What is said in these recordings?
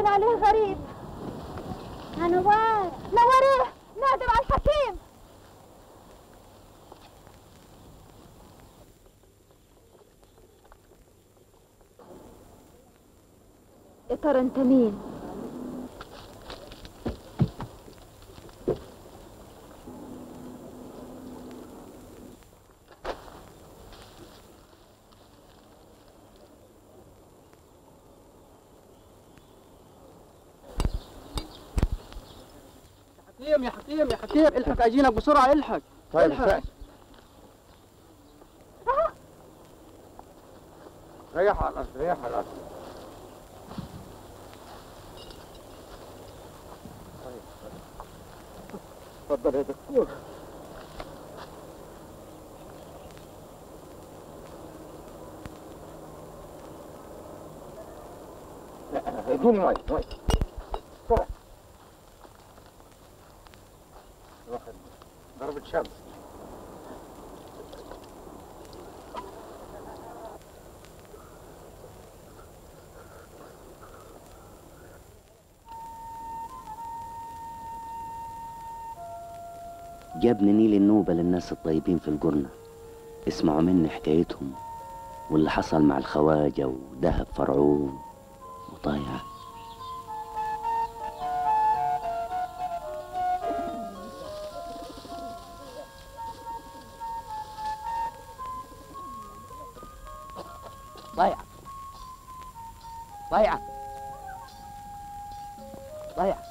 باين عليه غريب يا نوار نوار ايه نادر على الحكيم يا ترى انت مين حكيم يا حكيم يا حكيم الحق اجينك بسرعه الحق طيب الحق. استنى. ريح على الأرض ريح على الأرض تفضل يا دكتور لا اديني مي مي بسرعة واخد ضربة شمس جابني نيل النوبة للناس الطيبين في الجرنة اسمعوا مني حكايتهم واللي حصل مع الخواجة ودهب فرعون وطايعة ضيعة ضيعة ضيعة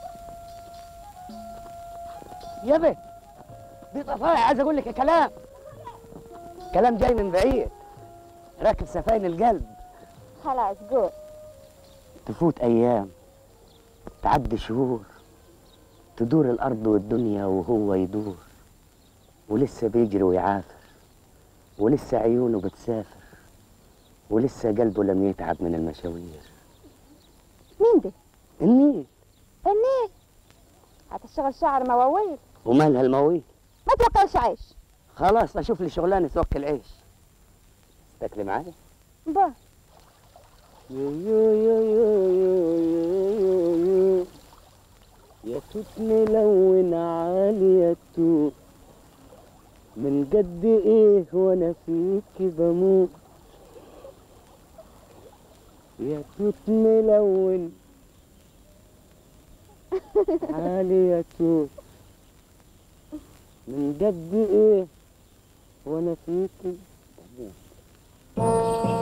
يابا دي طفاية عايز اقول لك كلام كلام جاي من بعيد راكب سفاين القلب خلاص قول تفوت أيام تعدي شهور تدور الأرض والدنيا وهو يدور ولسه بيجري ويعافر ولسه عيونه بتسافر ولسه قلبه لم يتعب من المشاوير مين ده النيل النيل هتشتغل شعر مواويل ومالها المواويل ما توكلش عيش خلاص أشوف لي شغلانة توكل العيش تاكلي معايا با يو يو يو يو يو يو يو يا توت ملون عالي يا توت من قد ايه وانا فيك بموت يا توت ملون عالي يا توت من قد ايه وانا فيك بموت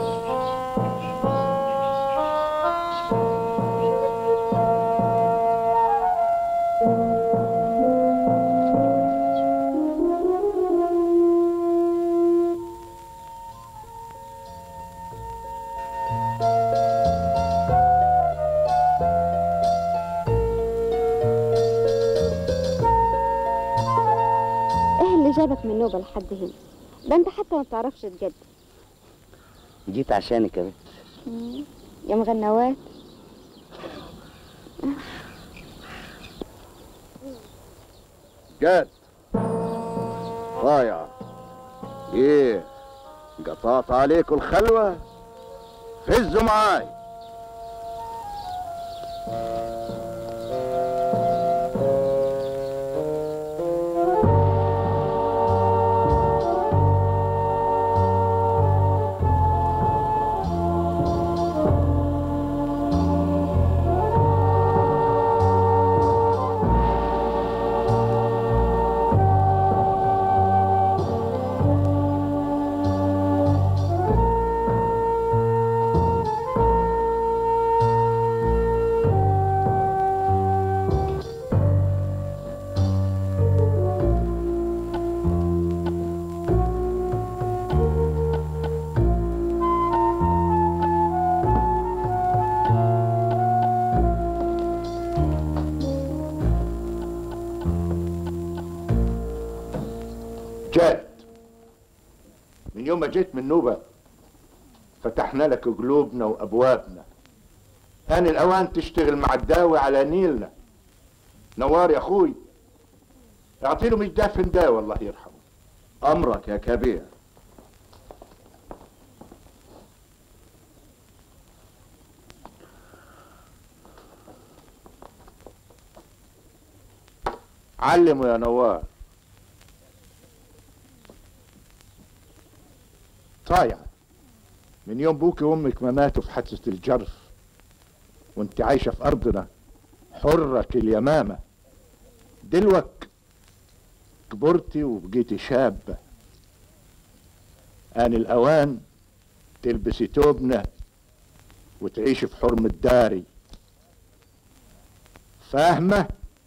ايه اللي جابك من نوبة لحد هنا ده انت حتى ما بتعرفش تجد جيت عشانك يا بنت يا مغنوات جد ضايع ايه قطعت عليكم الخلوة فزوا معاي جد من يوم ما جيت من نوبة فتحنا لك قلوبنا وأبوابنا آن الأوان تشتغل مع الداوي على نيلنا نوار يا أخوي اعطي له مش دافن داوي الله يرحمه أمرك يا كبير علمه يا نوار طايع من يوم بوكي وامك ما ماتوا في حادثة الجرف وانت عايشة في ارضنا حرة اليمامة دلوك كبرتي وبقيتي شابة آن الأوان تلبسي توبنا وتعيشي في حرم الداري فاهمة؟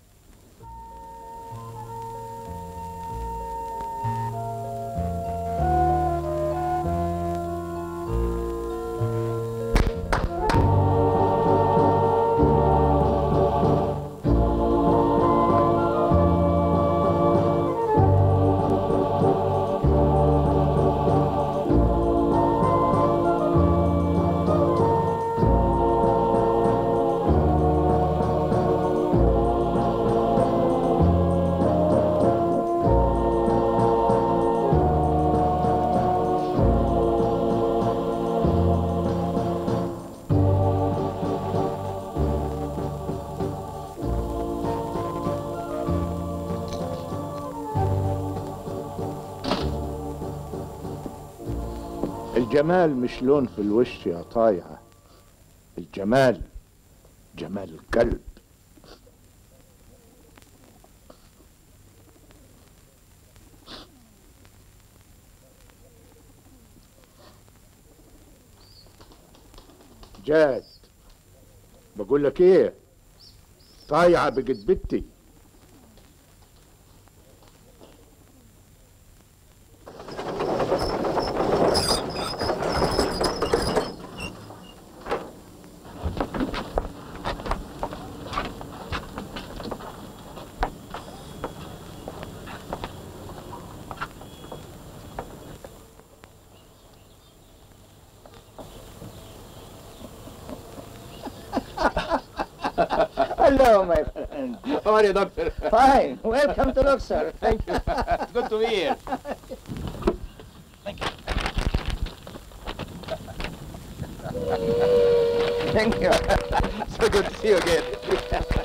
الجمال مش لون في الوش يا طايعة الجمال جمال القلب جاد بقول لك ايه طايعة بقت بنتي Hello, my friend. How are you, doctor? Fine. Welcome to Luxor. Thank you. Good to be here. Thank you. So good to see you again.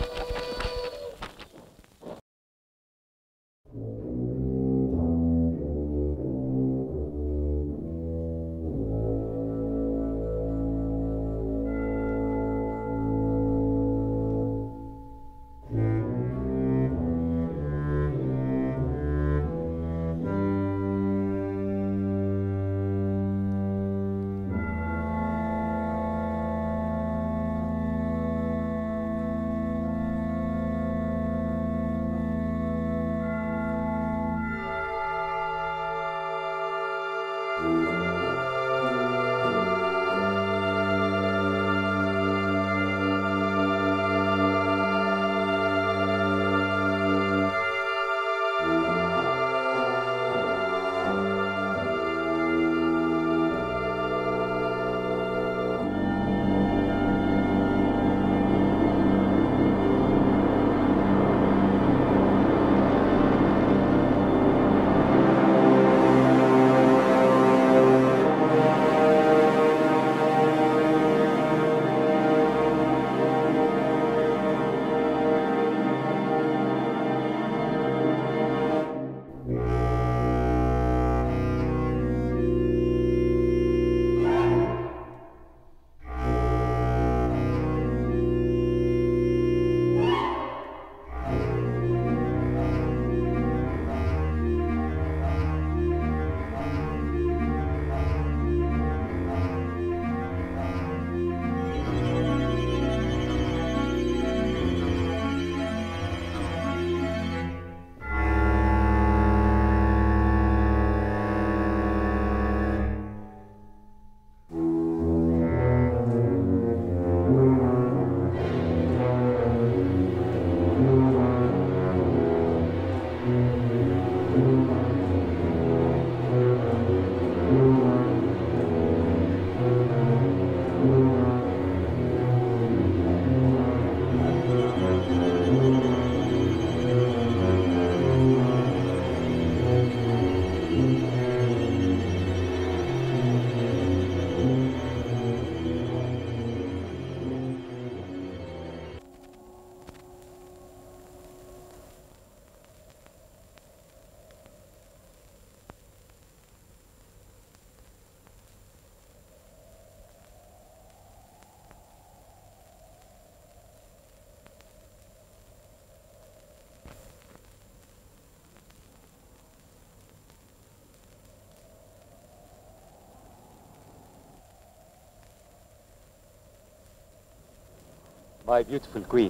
My beautiful queen.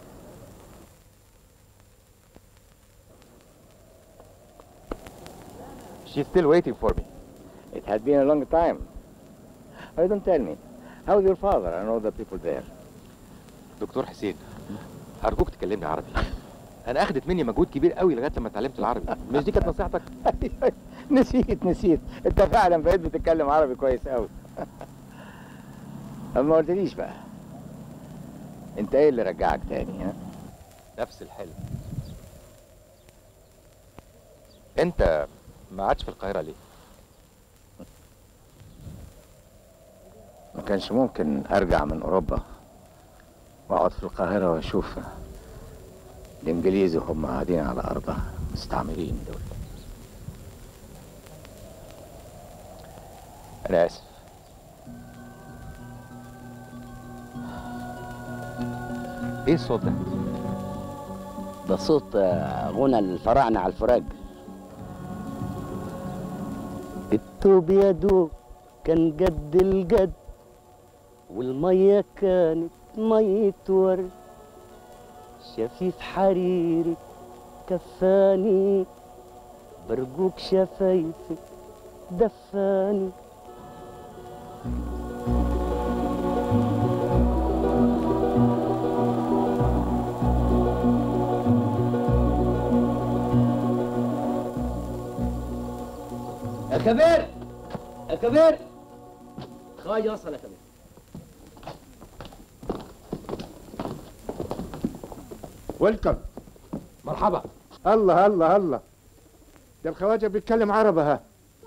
She's still waiting for me. It had been a long time. Why don't tell me? How's your father and all the people there? دكتور حسين أرجوك تكلمني عربي. أنا أخدت مني مجهود كبير قوي لغاية لما اتعلمت العربي. مش دي كانت نصيحتك؟ نسيت نسيت انت فعلا بقيت بتتكلم عربي كويس قوي طب ما قلتليش بقى انت ايه اللي رجعك تاني ها نفس الحلم. أنت ما عادش في القاهرة ليه؟ ما كانش ممكن ارجع من اوروبا واقعد في القاهره واشوف الانجليز وهم قاعدين على ارضها مستعمرين دول أنا آسف. إيه الصوت ده؟ ده صوت آه، غنى الفراعنة على الفراج التوب يا دوب كان جد الجد والمية كانت مية ورد شفيف حريري كفاني برجوك شفايفك دفاني يا كبير يا كبير خواجه وصل يا كبير ويلكم مرحبا الله الله الله ده الخواجه بيتكلم عربي ها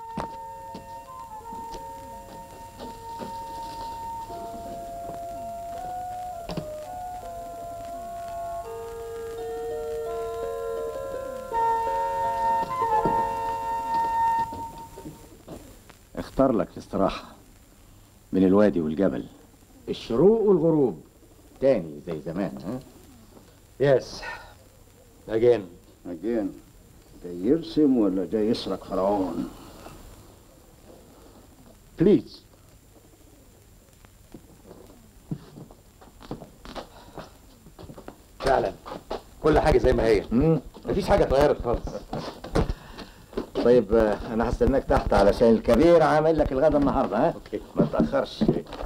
اختار لك الاستراحه من الوادي والجبل الشروق والغروب تاني زي زمان ها يس أجين أجين جاي يرسم ولا جاي يسرق فرعون بليز فعلا كل حاجة زي ما هي مم. مفيش حاجة اتغيرت خالص طيب آه، انا هستناك تحت علشان الكبير عامل لك الغدا النهارده ها اوكي ما تاخرش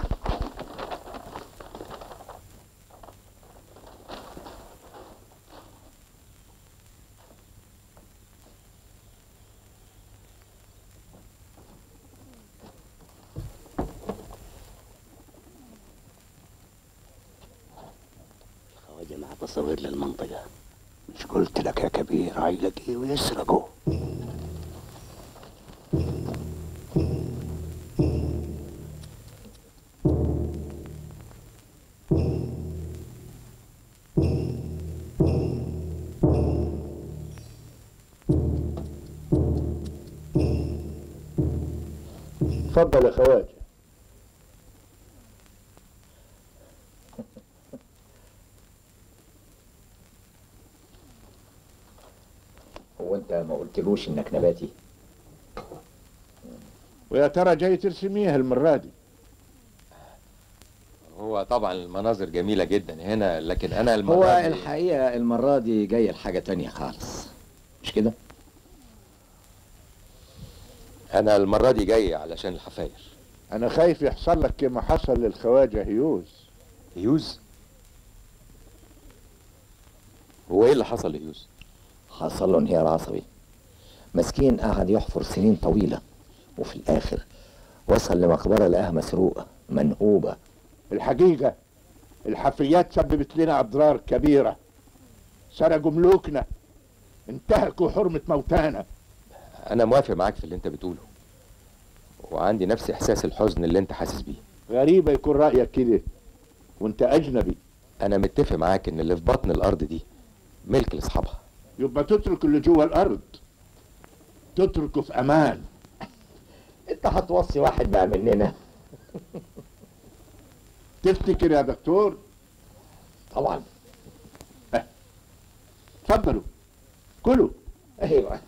الخواجة مع تصوير للمنطقة مش قلت لك يا كبير هيلاقيه ويسرقه اتفضل يا خواجه هو انت ما قلتلوش انك نباتي ويا ترى جاي ترسميها المره دي هو طبعا المناظر جميلة جدا هنا لكن أنا المرة هو دي- الحقيقه المره دي جايه لحاجه تانية خالص مش كده أنا المرة دي جاي علشان الحفاير انا خايف يحصل لك كما حصل للخواجه هيوز هيوز هو إيه اللي حصل لهيوز؟ حصل له انهيار عصبي مسكين قعد يحفر سنين طويله وفي الاخر وصل لمقبره لقاها مسروقه منهوبه الحقيقه الحفريات سببت لنا اضرار كبيره سرقوا ملوكنا انتهكوا حرمه موتانا أنا موافق معاك في اللي أنت بتقوله وعندي نفس إحساس الحزن اللي أنت حاسس بيه غريبه يكون رايك كده وانت اجنبي أنا متفق معاك إن اللي في بطن الأرض دي ملك لأصحابها يبقى تترك اللي جوه الارض تتركه في امان انت هتوصي واحد بقى مننا تفتكر يا دكتور طبعا اتفضلوا كلوا ايوه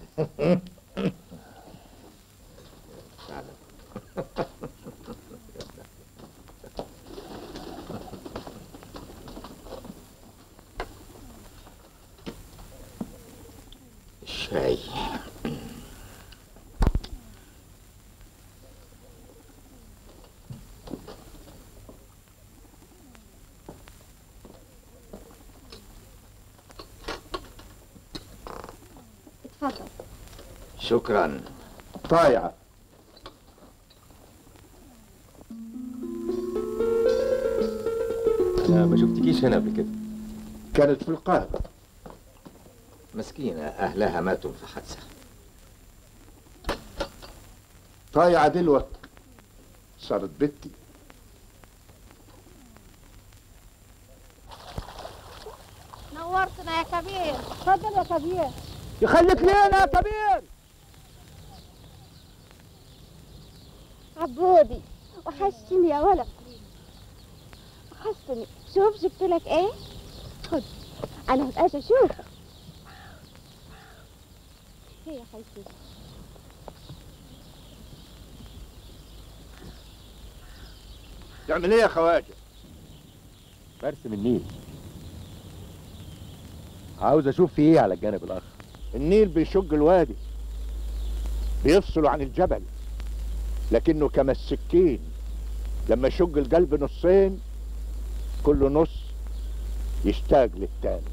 شاي اتفضل شكرا طايعة انا ما شفتكيش هنا قبل كده كانت في القاهرة مسكينة أهلها ماتوا في حادثة طايعة دلوقتي صارت بنتي نورتنا يا كبير اتفضل يا كبير يخليك لينا يا كبير عبودي وحشتني يا ولد وحشتني شوف جبت لك ايه خد انا مبقاش اشوفك هي يا خالتي تعمل ايه يا خواجة برسم النيل عاوز اشوف في ايه على الجانب الاخر النيل بيشق الوادي بيفصله عن الجبل لكنه كما السكين لما يشق القلب نصين كل نص يشتاق للتاني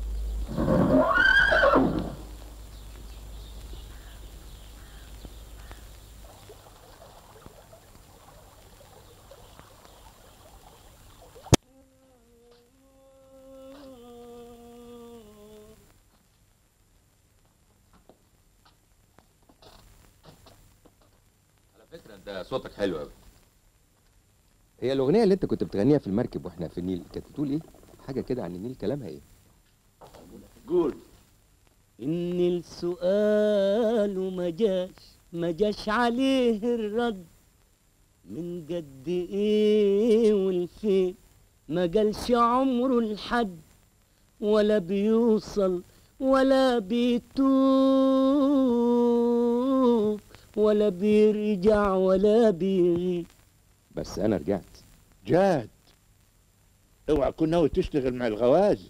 على فكره انت صوتك حلو قوي هي الاغنيه اللي انت كنت بتغنيها في المركب واحنا في النيل كانت بتقول ايه حاجه كده عن النيل كلامها ايه قول إن السؤال ما جاش ما جاش عليه الرد من قد إيه والفين ما قالش عمره لحد ولا بيوصل ولا بيتوب ولا بيرجع ولا بيغيب بس انا رجعت جاد اوعى تكون ناوي تشتغل مع الغوازي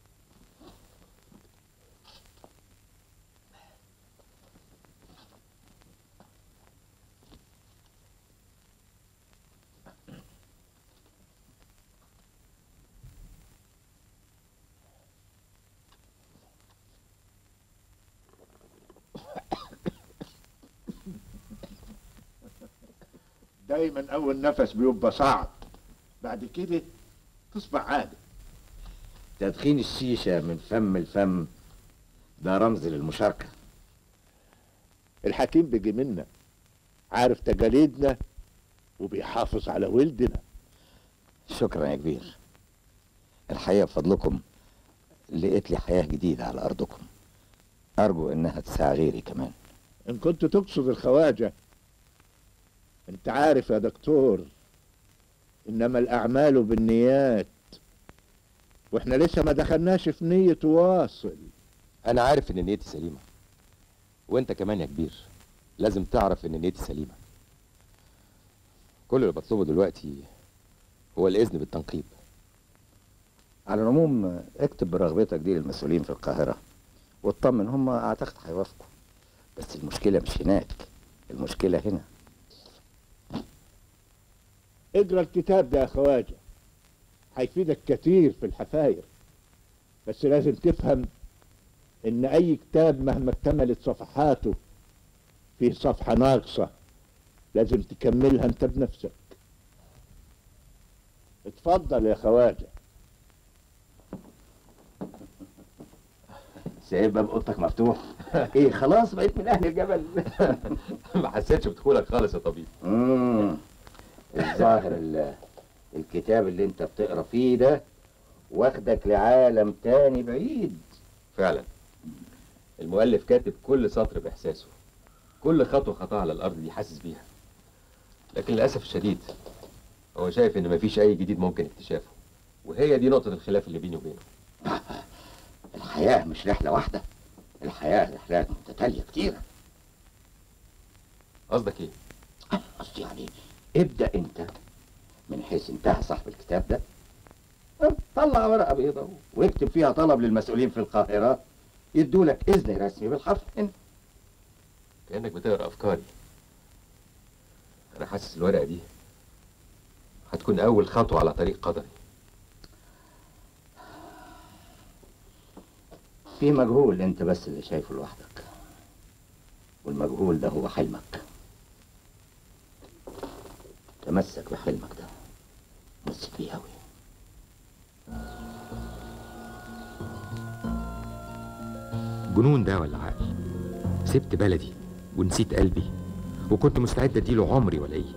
دايما اول نفس بيبقى صعب بعد كده تصبح عادي تدخين الشيشة من فم الفم ده رمز للمشاركة الحكيم بيجي منا عارف تقاليدنا وبيحافظ على ولدنا شكرا يا كبير الحقيقة بفضلكم لقيت لي حياة جديدة على أرضكم أرجو إنها تساع غيري كمان ان كنت تقصد الخواجة انت عارف يا دكتور انما الاعمال بالنيات واحنا لسه ما دخلناش في نية واصل انا عارف ان نيتي سليمه وانت كمان يا كبير لازم تعرف ان نيتي سليمه كل اللي بطلبه دلوقتي هو الاذن بالتنقيب على العموم اكتب برغبتك دي للمسؤولين في القاهرة واطمن هم أعتقد هيوافقوا بس المشكلة مش هناك المشكلة هنا اقرا الكتاب ده يا خواجة هيفيدك كتير في الحفاير بس لازم تفهم ان اي كتاب مهما اكتملت صفحاته فيه صفحة ناقصة لازم تكملها انت بنفسك اتفضل يا خواجة سايب باب اوضتك مفتوح ايه خلاص بقيت من اهل الجبل ما حسيتش بدخولك خالص يا طبيب امم الظاهر ال- الكتاب اللي انت بتقرا فيه ده واخدك لعالم تاني بعيد فعلا المؤلف كاتب كل سطر باحساسه كل خطوه خطاها على الارض دي حاسس بيها لكن للاسف الشديد هو شايف ان مفيش اي جديد ممكن اكتشافه وهي دي نقطه الخلاف اللي بيني وبينه الحياة مش رحلة واحدة الحياة رحلات متتالية كتيرة قصدك ايه قصدي يعني ابدأ انت من حيث انتهى صاحب الكتاب ده طلع ورقة بيضاء واكتب فيها طلب للمسؤولين في القاهرة يدولك اذن رسمي بالحرف ان كأنك بتقرا أفكاري أنا حاسس الورقة دي هتكون أول خطوة على طريق قدري في مجهول انت بس اللي شايفه لوحدك والمجهول ده هو حلمك تمسك بحلمك ده مسك فيه قوي جنون ده ولا عقل سبت بلدي ونسيت قلبي وكنت مستعد اديله عمري ولا ايه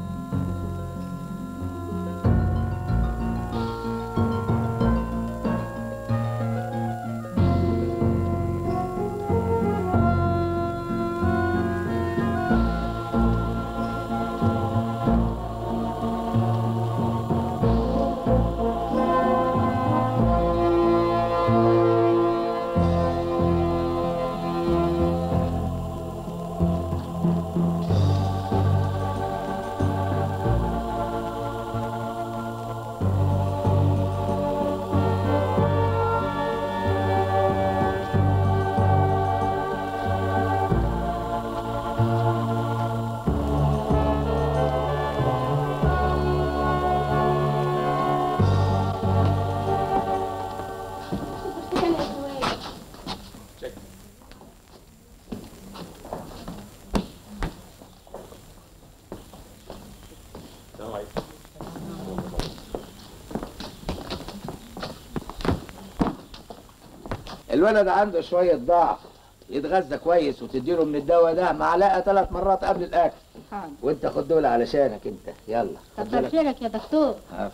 الولد عنده شوية ضعف يتغذى كويس وتديله من الدواء ده معلقة ثلاث مرات قبل الأكل حاضر وانت خد دول علشانك انت يلا خد كتر بالك. خيرك يا دكتور عفو.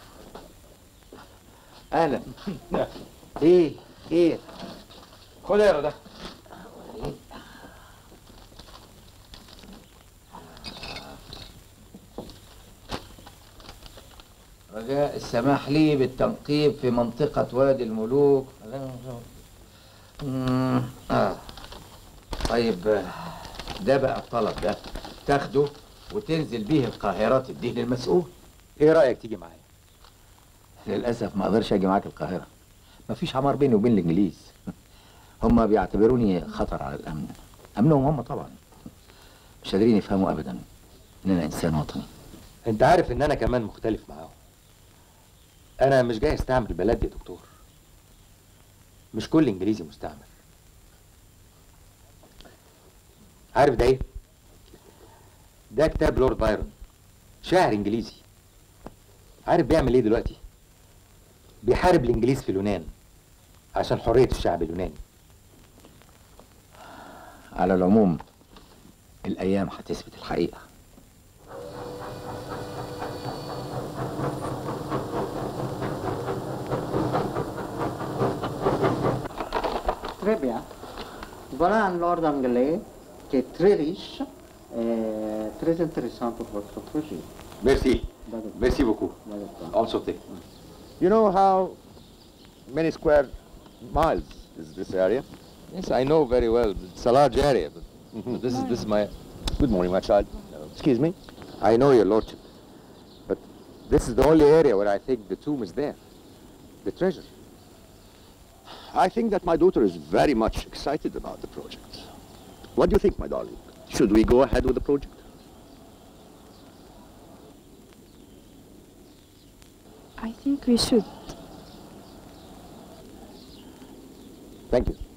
اهلا ايه خير خد اقرا ده رجاء السماح لي بالتنقيب في منطقة وادي الملوك مم، آه. طيب آه، ده بقى الطلب ده تاخده وتنزل بيه القاهرة تديه للمسؤول ايه رايك تيجي معايا للأسف ما أقدرش أجي معاك القاهرة مفيش عمار بيني وبين الإنجليز هم بيعتبروني خطر على الأمن أمنهم هم طبعا مش قادرين يفهموا أبدا إن أنا إنسان وطني انت عارف ان انا كمان مختلف معاهم انا مش جاي استعمل بلد يا دكتور مش كل انجليزي مستعمر عارف ده ايه ده كتاب لورد بايرون شاعر انجليزي عارف بيعمل ايه دلوقتي بيحارب الانجليز في اليونان عشان حرية الشعب اليوناني على العموم الأيام هتثبت الحقيقة Très bien. Voilà un lord anglais qui est très riche et très intéressant pour votre projet. ميرسي D'accord. ميرسي بوكو D'accord. انصتي You know how many square miles is this area? Yes, I know very well. It's a large area, but this is this is my. Good morning, my child. Excuse me. I know your lordship, but this is the only area where I think the tomb is there, the treasure. I think that my daughter is very much excited about the project. What do you think, my darling? Should we go ahead with the project? I think we should. Thank you.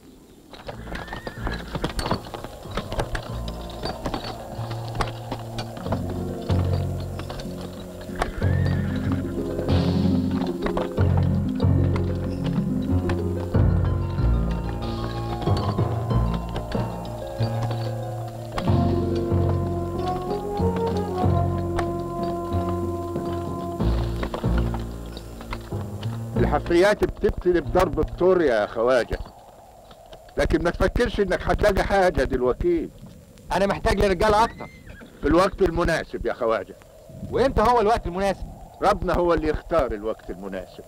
الحفريات بتبتدي بضرب الطور يا خواجه لكن ما تفكرش انك هتلاقي حاجه دلوقتي أنا محتاج لرجالة أكتر، في الوقت المناسب يا خواجه وإمتى هو الوقت المناسب؟ ربنا هو اللي يختار الوقت المناسب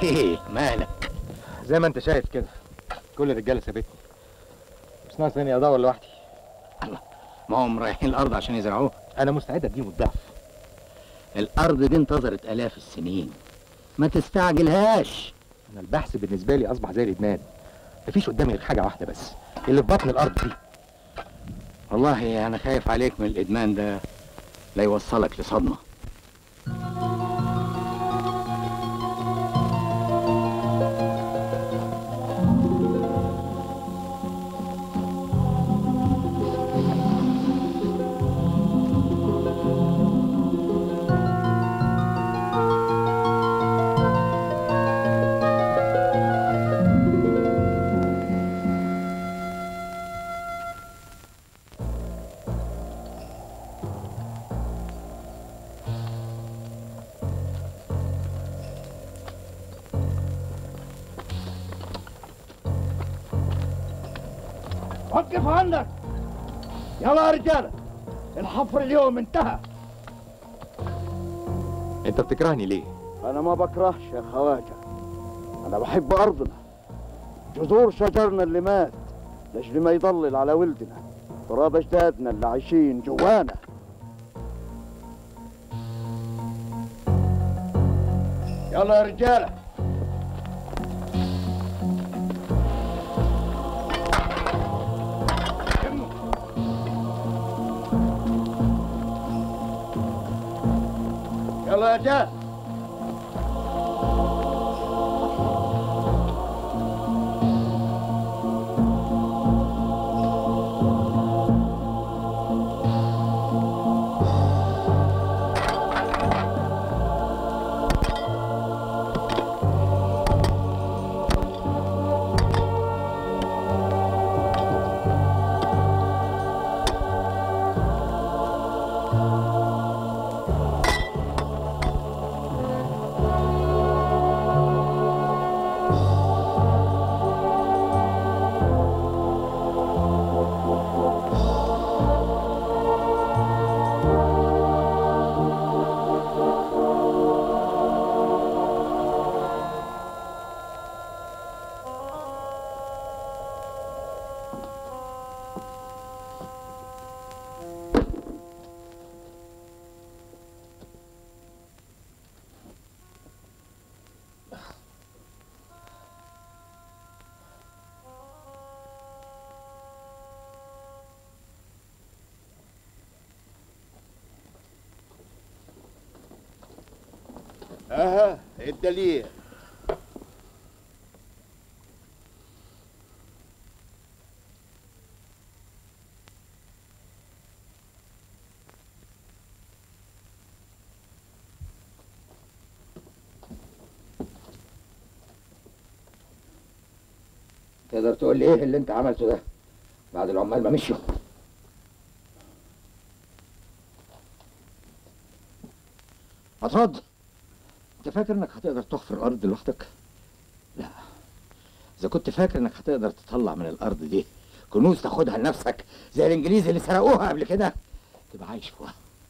ايه مالك زي ما انت شايف كده كل الرجاله سابتني مش ناقص اني ادور لوحدي ما هم رايحين الارض عشان يزرعوها انا مستعد اديهم الضعف الارض دي انتظرت الاف السنين ما تستعجلهاش انا البحث بالنسبه لي اصبح زي الادمان مفيش قدامي غير حاجه واحده بس اللي في بطن الارض دي والله انا خايف عليك من الادمان ده لا يوصلك لصدمه وقف عنك يلا يا رجاله الحفر اليوم انتهى انت بتكرهني ليه انا ما بكرهش يا خواجه انا بحب ارضنا جذور شجرنا اللي مات لاجل ما يضلل على ولدنا تراب اجدادنا اللي عايشين جوانا يلا يا رجاله يلا يا جاد اها الدليل تقدر تقول لي ايه اللي انت عملته ده بعد العمال ما مشوا هترد انت فاكر انك هتقدر تحفر الارض لوحدك لا اذا كنت فاكر انك هتقدر تطلع من الارض دي كنوز تاخدها لنفسك زي الانجليز اللي سرقوها قبل كده تبقى عايش في وهم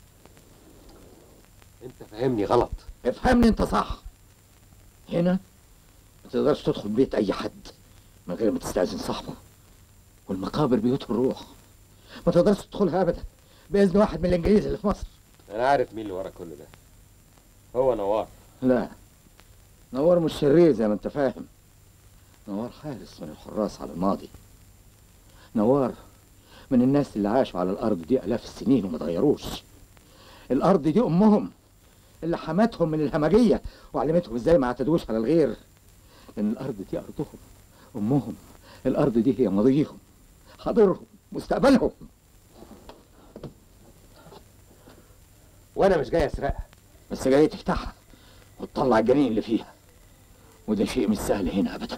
انت فاهمني غلط افهمني انت صح هنا ما تقدرش تدخل بيت اي حد من غير ما تستأذن صاحبه والمقابر بيوت الروح ما تقدرش تدخلها ابدا باذن واحد من الانجليز اللي في مصر انا عارف مين اللي ورا كل ده هو نوار لا نوار مش شرير زي ما انت فاهم نوار حارس من الحراس على الماضي نوار من الناس اللي عاشوا على الارض دي الاف السنين وما اتغيروش الارض دي امهم اللي حمتهم من الهمجيه وعلمتهم ازاي ما اعتدوش على الغير لان الارض دي ارضهم امهم الارض دي هي ماضيهم حاضرهم مستقبلهم وانا مش جاي اسرقها بس جاي تفتحها وتطلع الجنين اللي فيها وده شيء مش سهل هنا ابدا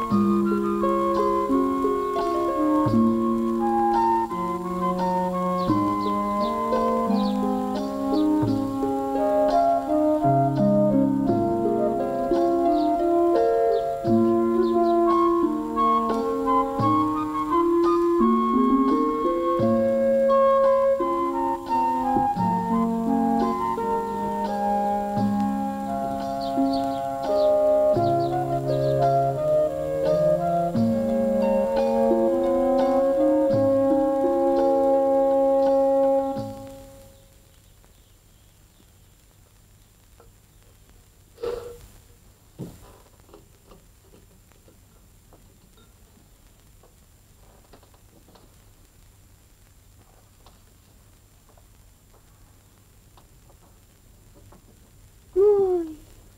Uy.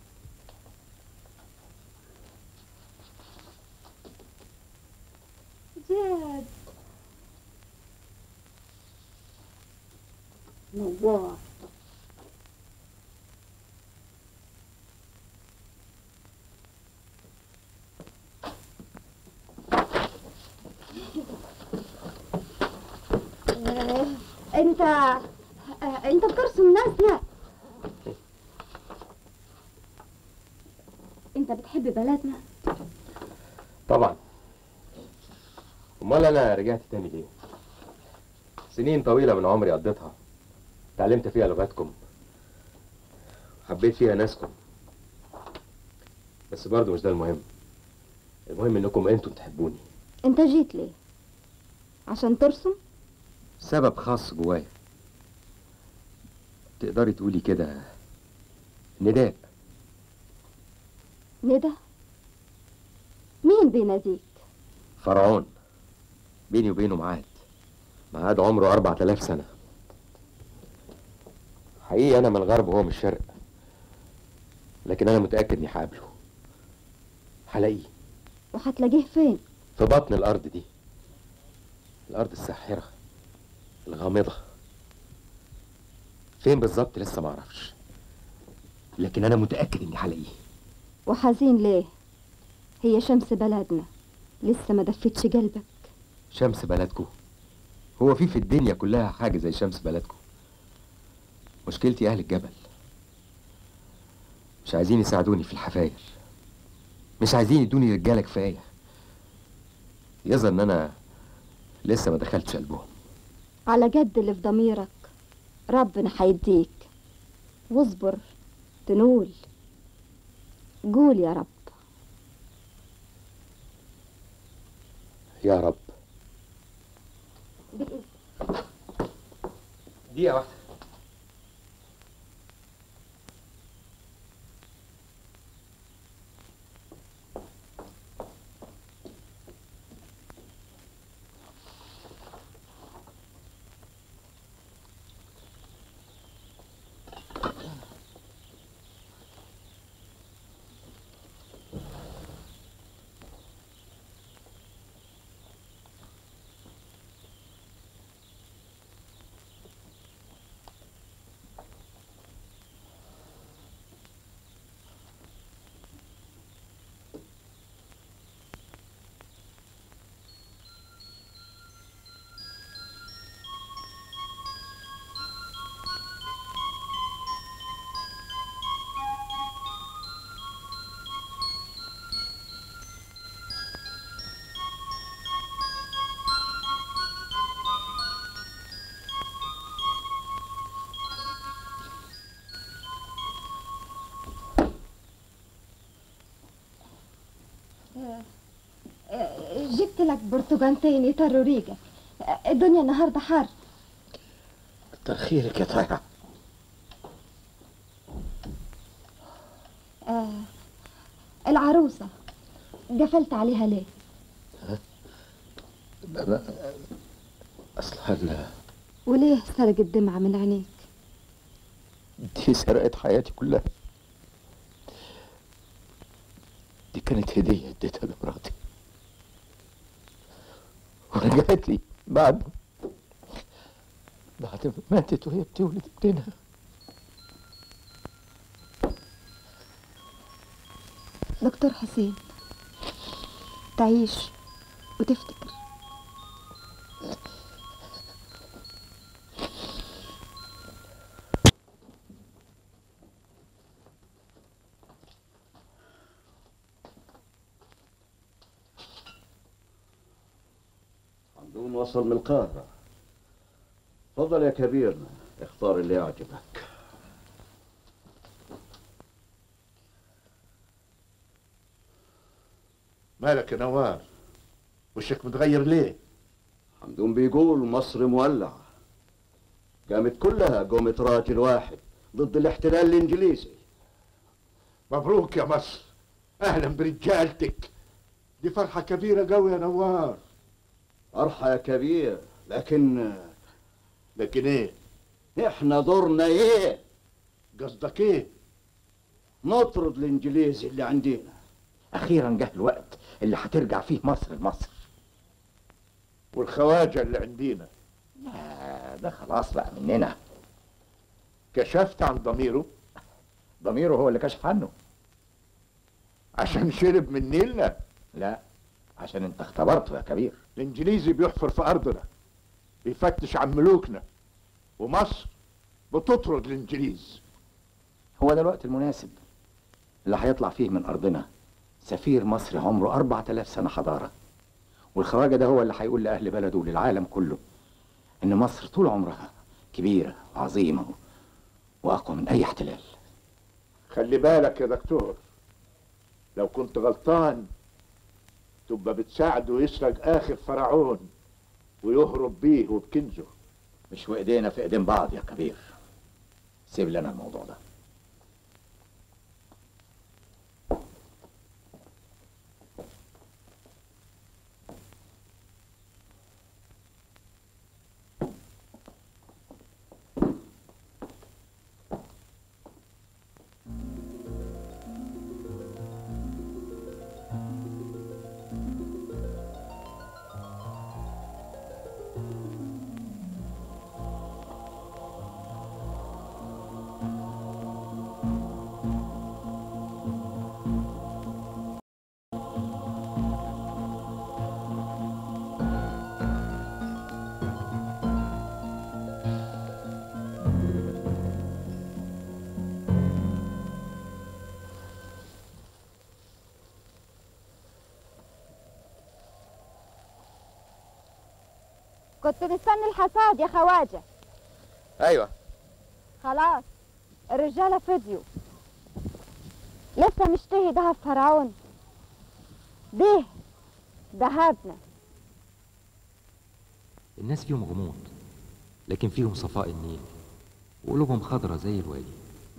جاد نوار آه، انت آه، انت بترسم ناس لا انت بتحب بلدنا طبعا امال انا رجعت تاني ليه سنين طويله من عمري قضيتها اتعلمت فيها لغتكم حبيت فيها ناسكم بس برضه مش ده المهم المهم انكم انتم تحبوني انت جيت ليه عشان ترسم سبب خاص جوايا تقدري تقولي كده نداء ندى مين بيناديك فرعون بيني وبينه ميعاد ميعاد عمره أربعة آلاف سنة حقيقي أنا من الغرب وهو من الشرق لكن أنا متأكد إني هقابله هلاقيه وهتلاقيه فين في بطن الأرض دي الأرض الساحرة الغامضة فين بالظبط لسه معرفش لكن أنا متأكد إني هلاقيه وحزين ليه هي شمس بلدنا لسه ما دفتش قلبك شمس بلدكو هو في في الدنيا كلها حاجة زي شمس بلدكو مشكلتي أهل الجبل مش عايزين يساعدوني في الحفاير مش عايزين يدوني رجالة كفاية يظهر إن أنا لسه ما دخلتش قلبهم على قد اللي في ضميرك ربنا هيديك واصبر تنول قول يا رب يا رب بإذن دقيقة واحدة جبت لك برتقانتين يطروا ريقك الدنيا النهارده حر كتر خيرك يا طيعة آه العروسة قفلت عليها ليه؟ أصلها ال- وليه سرق الدمعة من عينيك؟ دي سرقت حياتي كلها دي كانت هدية اديتها لمراتي ورجعت لي بعد بعد ما ماتت وهي بتولد ابنها دكتور حسين تعيش وتفتكر حمدون وصل من القاهرة تفضل يا كبير اختار اللي يعجبك مالك يا نوار وشك متغير ليه حمدون بيقول مصر مولعة قامت كلها قومة راجل واحد ضد الاحتلال الانجليزي مبروك يا مصر اهلا برجالتك دي فرحة كبيرة قوي يا نوار فرحة يا كبير لكن لكن ايه احنا دورنا ايه قصدك ايه نطرد الانجليزي اللي عندنا اخيرا جه الوقت اللي هترجع فيه مصر لمصر والخواجة اللي عندنا لا ده خلاص بقى مننا كشفت عن ضميره ضميره هو اللي كشف عنه عشان شرب من نيلنا لا عشان انت اختبرته يا كبير الانجليزي بيحفر في ارضنا بيفتش عن ملوكنا ومصر بتطرد الانجليز هو ده الوقت المناسب اللي هيطلع فيه من ارضنا سفير مصري عمره 4000 سنه حضاره والخواجه ده هو اللي هيقول لاهل بلده وللعالم كله ان مصر طول عمرها كبيره وعظيمه واقوى من اي احتلال خلي بالك يا دكتور لو كنت غلطان تبقى بتساعده يسرق اخر فرعون ويهرب بيه وبكنزه مش وايدينا في ايدين بعض يا كبير سيب لنا الموضوع ده كنت مستني الحصاد يا خواجة ايوه خلاص الرجالة فديوا لسه مشتهي دهب فرعون ده دهبنا الناس فيهم غموض لكن فيهم صفاء النيل وقلوبهم خضرة زي الوادي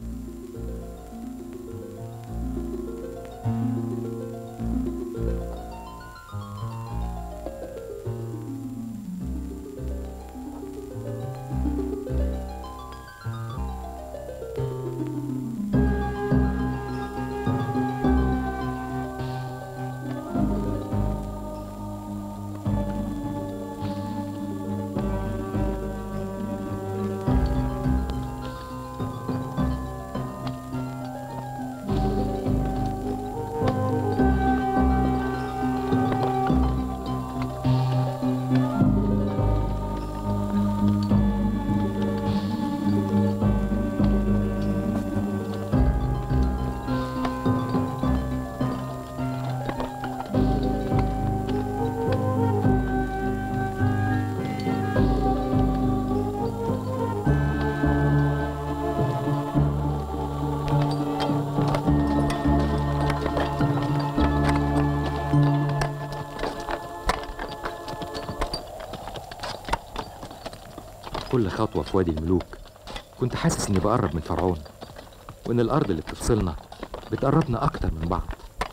كل خطوة في وادي الملوك كنت حاسس إني بقرب من فرعون وإن الأرض اللي بتفصلنا بتقربنا أكتر من بعض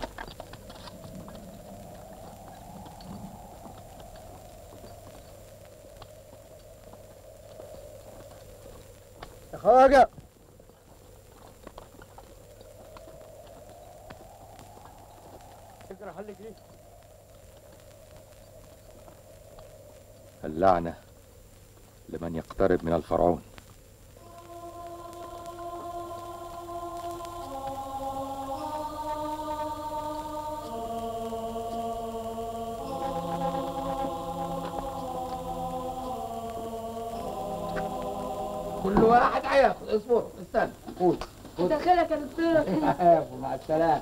يا خواجة اقرا حلك ليه اللعنة لمن يقترب من الفرعون كل واحد هياخد اصبر استنى خد خد دخلك يا دكتور مع السلامه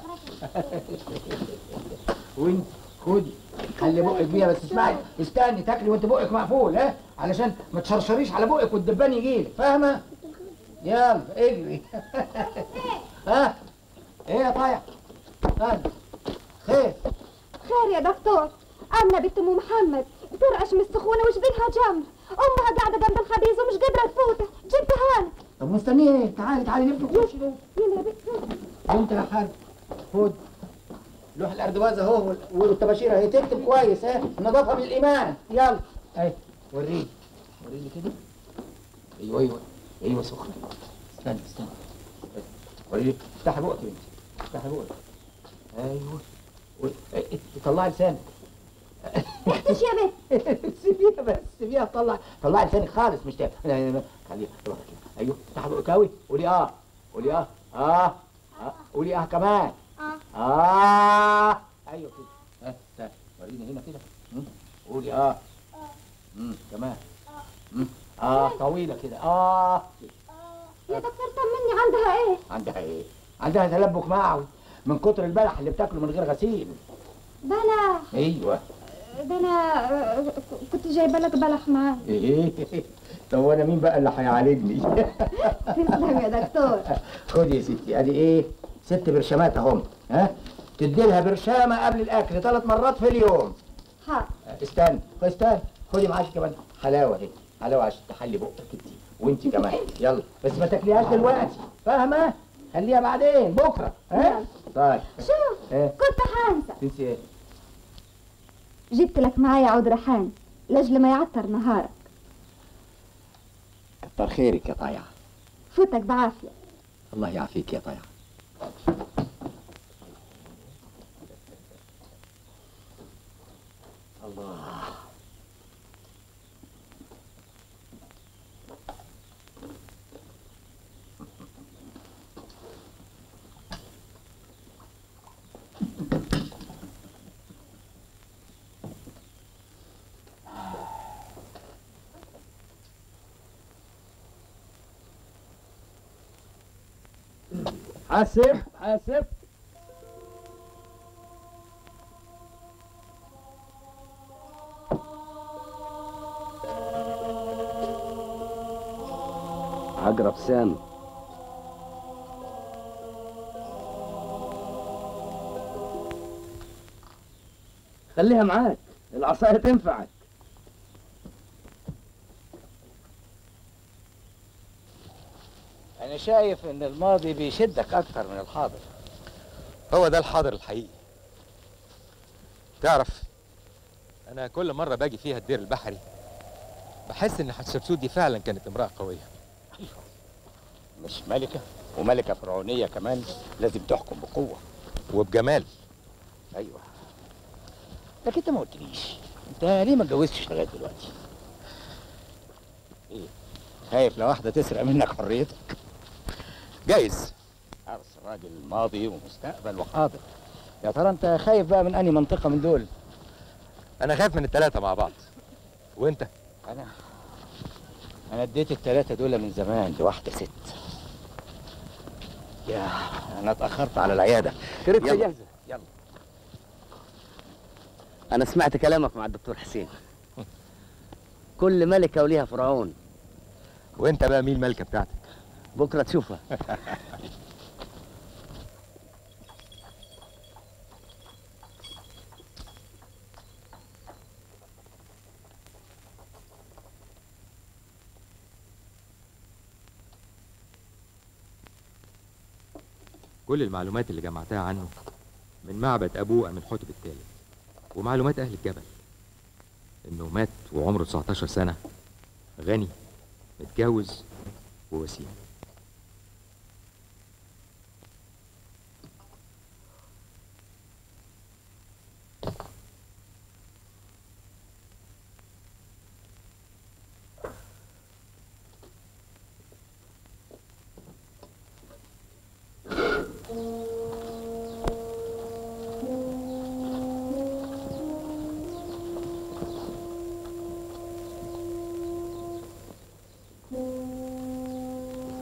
وانت خدي خلي بقك بيها بس اسمعي استني تاكلي وانت بقك مقفول ها علشان ما تشرشريش على بقك والدبان يجيلك فاهمه يلا اجري ها ايه يا طايع استنى خير خير يا دكتور أمنة بنت أم محمد ترعش من السخونة وش بينها جمر أمها قاعدة جنب الخبيز ومش قادرة تفوته جبتها أنا طب مستنيه ايه تعالي تعالي نبدو خش يلا يا بنت انت يا حاج خد لوح الاردواز اهو وال- والطباشير اهي تكتب كويس ها النظافه من الايمان يلا اهي وريني وريني كده ايوه ايوه ايوه سخنه استنى استنى وريني افتحي بقك يا بنتي افتحي بقك ايوه و- اه، طلعي لسانك احتش يا بنت سيبيها بس سيبيها طلع طلعي لسانك خالص مش تعمل خليها روح كده ايوه افتحي بقك قوي قولي اه قولي اه اه اه قولي اه كمان آه. اه ايوه كده ها تعال وريني هنا كده مم. قولي اه امم كمان مم. اه طويله كده اه يا دكتور طمني عندها إيه عندها ايه عندها تلبك معوي من كتر البلح اللي بتاكله من غير غسيل ده أنا ايوه ده أنا آه، كنت جايبة لك بلح معاي ايه طب وانا مين بقى اللي هيعالجني تسلم يا دكتور خدي يا ستي ادي ايه ست برشامات اهم ها تدي لها برشامه قبل الاكل ثلاث مرات في اليوم حاضر استنى خد استنى خدي معاك كمان حلاوه اهي حلاوه عشان تحلي بقك انت وانت كمان يلا بس ما تاكليهاش دلوقتي فاهمه خليها بعدين بكره ها طيب شوف ايه كنت حانسة تنسي ايه جبت لك معايا عود ريحان لاجل ما يعطر نهارك كتر خيرك يا طايعه فوتك بعافية الله يعافيك يا طايعه الله حاسب حاسب عقرب سامي خليها معاك العصاية تنفعك انا شايف ان الماضي بيشدك اكتر من الحاضر هو ده الحاضر الحقيقي تعرف انا كل مره باجي فيها الدير البحري بحس ان حتشبسوت دي فعلا كانت امراه قويه مش ملكه وملكه فرعونيه كمان لازم تحكم بقوه وبجمال ايوه لكن انت ما قلتليش انت ليه ما اتجوزتش لغايه دلوقتي ايه خايف لو واحده تسرق منك حريتك جايز عرس راجل ماضي ومستقبل وحاضر يا ترى انت خايف بقى من انهي منطقه من دول انا خايف من الثلاثه مع بعض وانت انا انا اديت الثلاثه دول من زمان لواحده ست يا انا اتاخرت على العياده كريتها يلا. جاهزه يلا انا سمعت كلامك مع الدكتور حسين كل ملكه وليها فرعون وانت بقى مين الملكه بتاعتك بكره تشوفها كل المعلومات اللي جمعتها عنه من معبد ابوه من حتب الثالث ومعلومات اهل الجبل انه مات وعمره 19 سنه غني متجوز ووسيم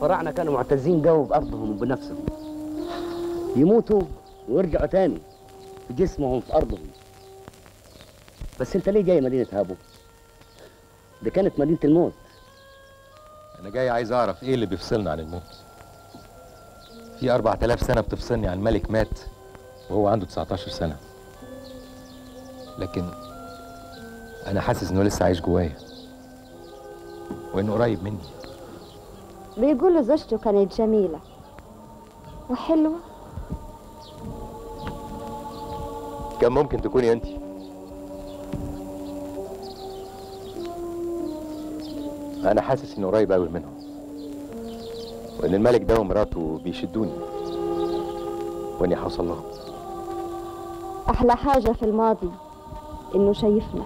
الفراعنة كانوا معتزين جو بأرضهم وبنفسهم يموتوا ويرجعوا تاني في جسمهم في أرضهم بس أنت ليه جاي مدينة هابو؟ دي كانت مدينة الموت انا جاي عايز اعرف ايه اللي بيفصلنا عن الموت في 4000 سنه بتفصلني عن ملك مات وهو عنده 19 سنه لكن انا حاسس انه لسه عايش جوايا وانه قريب مني بيقولوا زوجته كانت جميلة وحلوة كان ممكن تكوني انت انا حاسس انه قريب قوي منهم وان الملك ده ومراته بيشدوني واني هوصل لهم أحلى حاجة في الماضي إنه شايفنا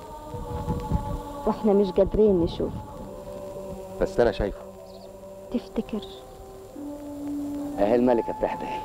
وإحنا مش قادرين نشوف بس انا شايفه تفتكر أهي الملكة بتحبح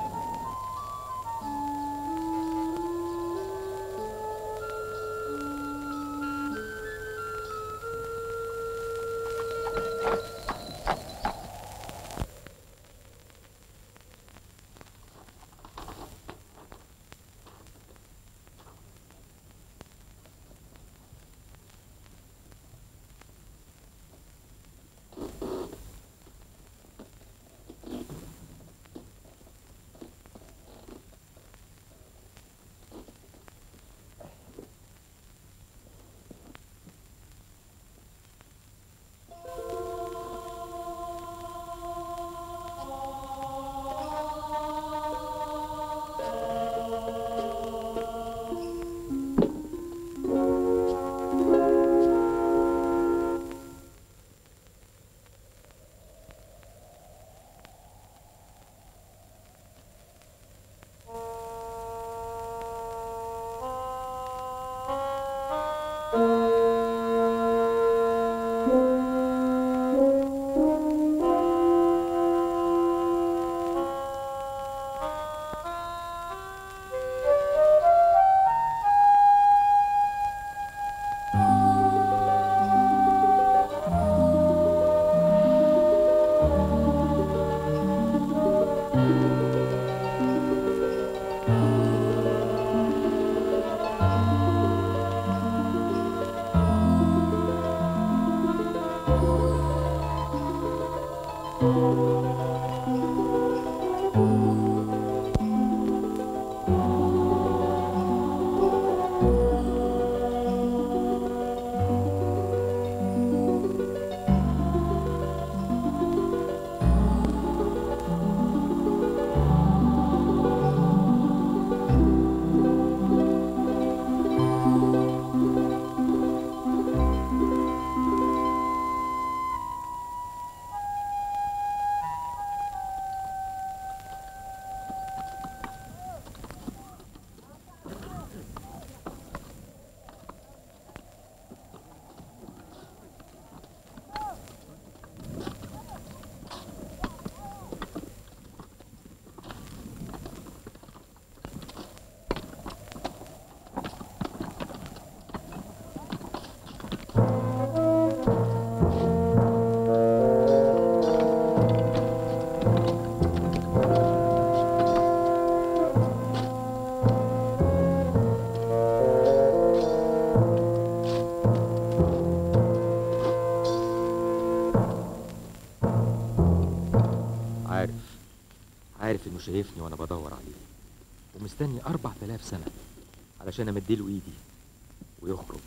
عارف عارف انه شايفني وانا بدور عليه ومستني اربع تلاف سنة علشان امديله ايدي ويخرج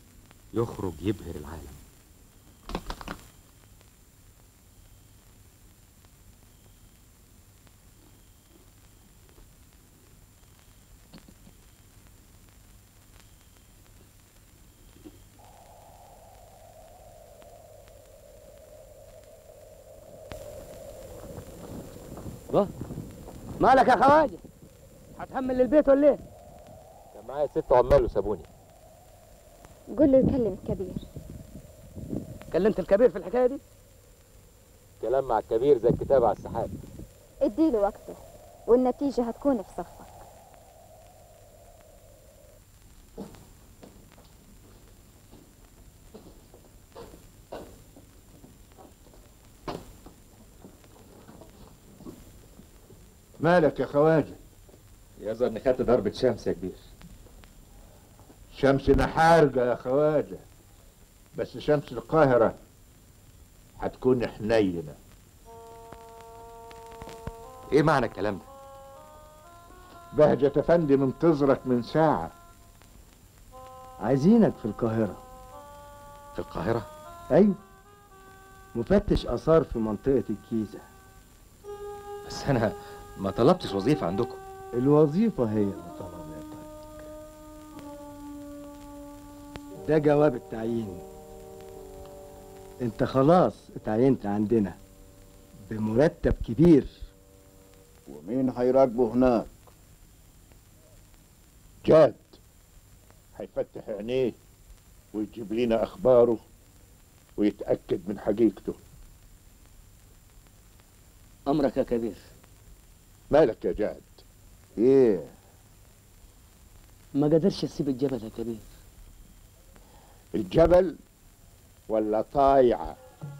يخرج يبهر العالم الله مالك يا خواجه هتحمل للبيت ولا ايه كان معايا ست عمال وسابوني قول له يكلم الكبير كلمت الكبير في الحكايه دي كلام مع الكبير زي الكتاب على السحاب اديله وقته والنتيجة هتكون في صفك مالك يا خواجه يظهر اني خدت ضربة شمس يا كبير شمسنا حارقة يا خواجه بس شمس القاهرة هتكون حنينة ايه معنى الكلام ده؟ بهجة افندي منتظرك من ساعة عايزينك في القاهرة في القاهرة؟ أيوة مفتش آثار في منطقة الجيزة بس انا ما طلبتش وظيفة عندكم الوظيفة هي اللي طلبتك ده جواب التعيين انت خلاص اتعينت عندنا بمرتب كبير ومين هيراقبه هناك جاد هيفتح عينيه ويجيب لنا اخباره ويتاكد من حقيقته أمرك يا كبير مالك يا جاد ايه ما قدرش أسيب الجبل يا كبير الجبل ولا طايعه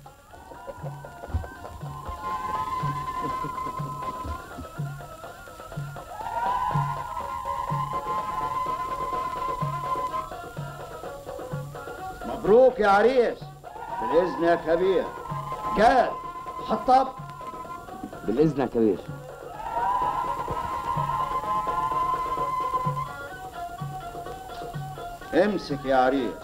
مبروك يا عريس بالاذن يا كبير جاد حطب بالإذن يا كبير امسك يا عريس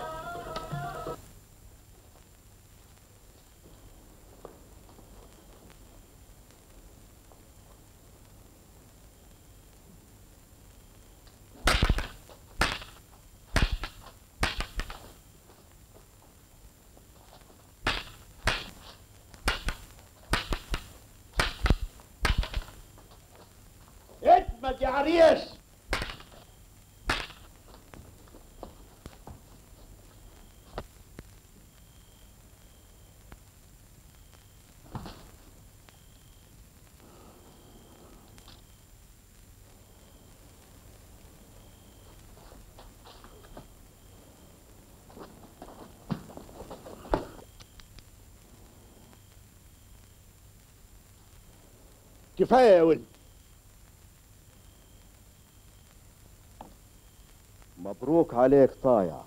اجمد يا عريس كفايه يا ولد مبروك عليك طايع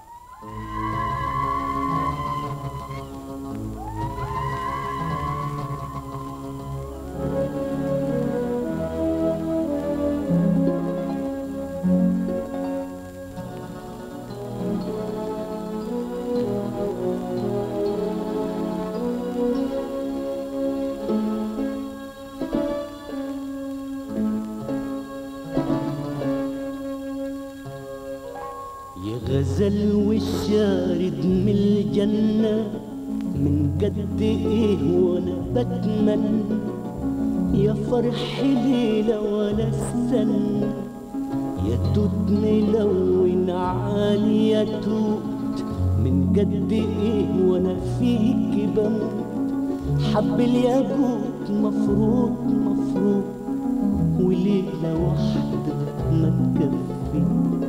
يا غزل والشارد من الجنة من قد ايه وانا بتمنى يا فرح ليلة ولا استنى يا توت ملون عالي يا توت من قد ايه وانا فيك بموت حب الياقوت مفروض مفروض وليلة واحدة ما تكفي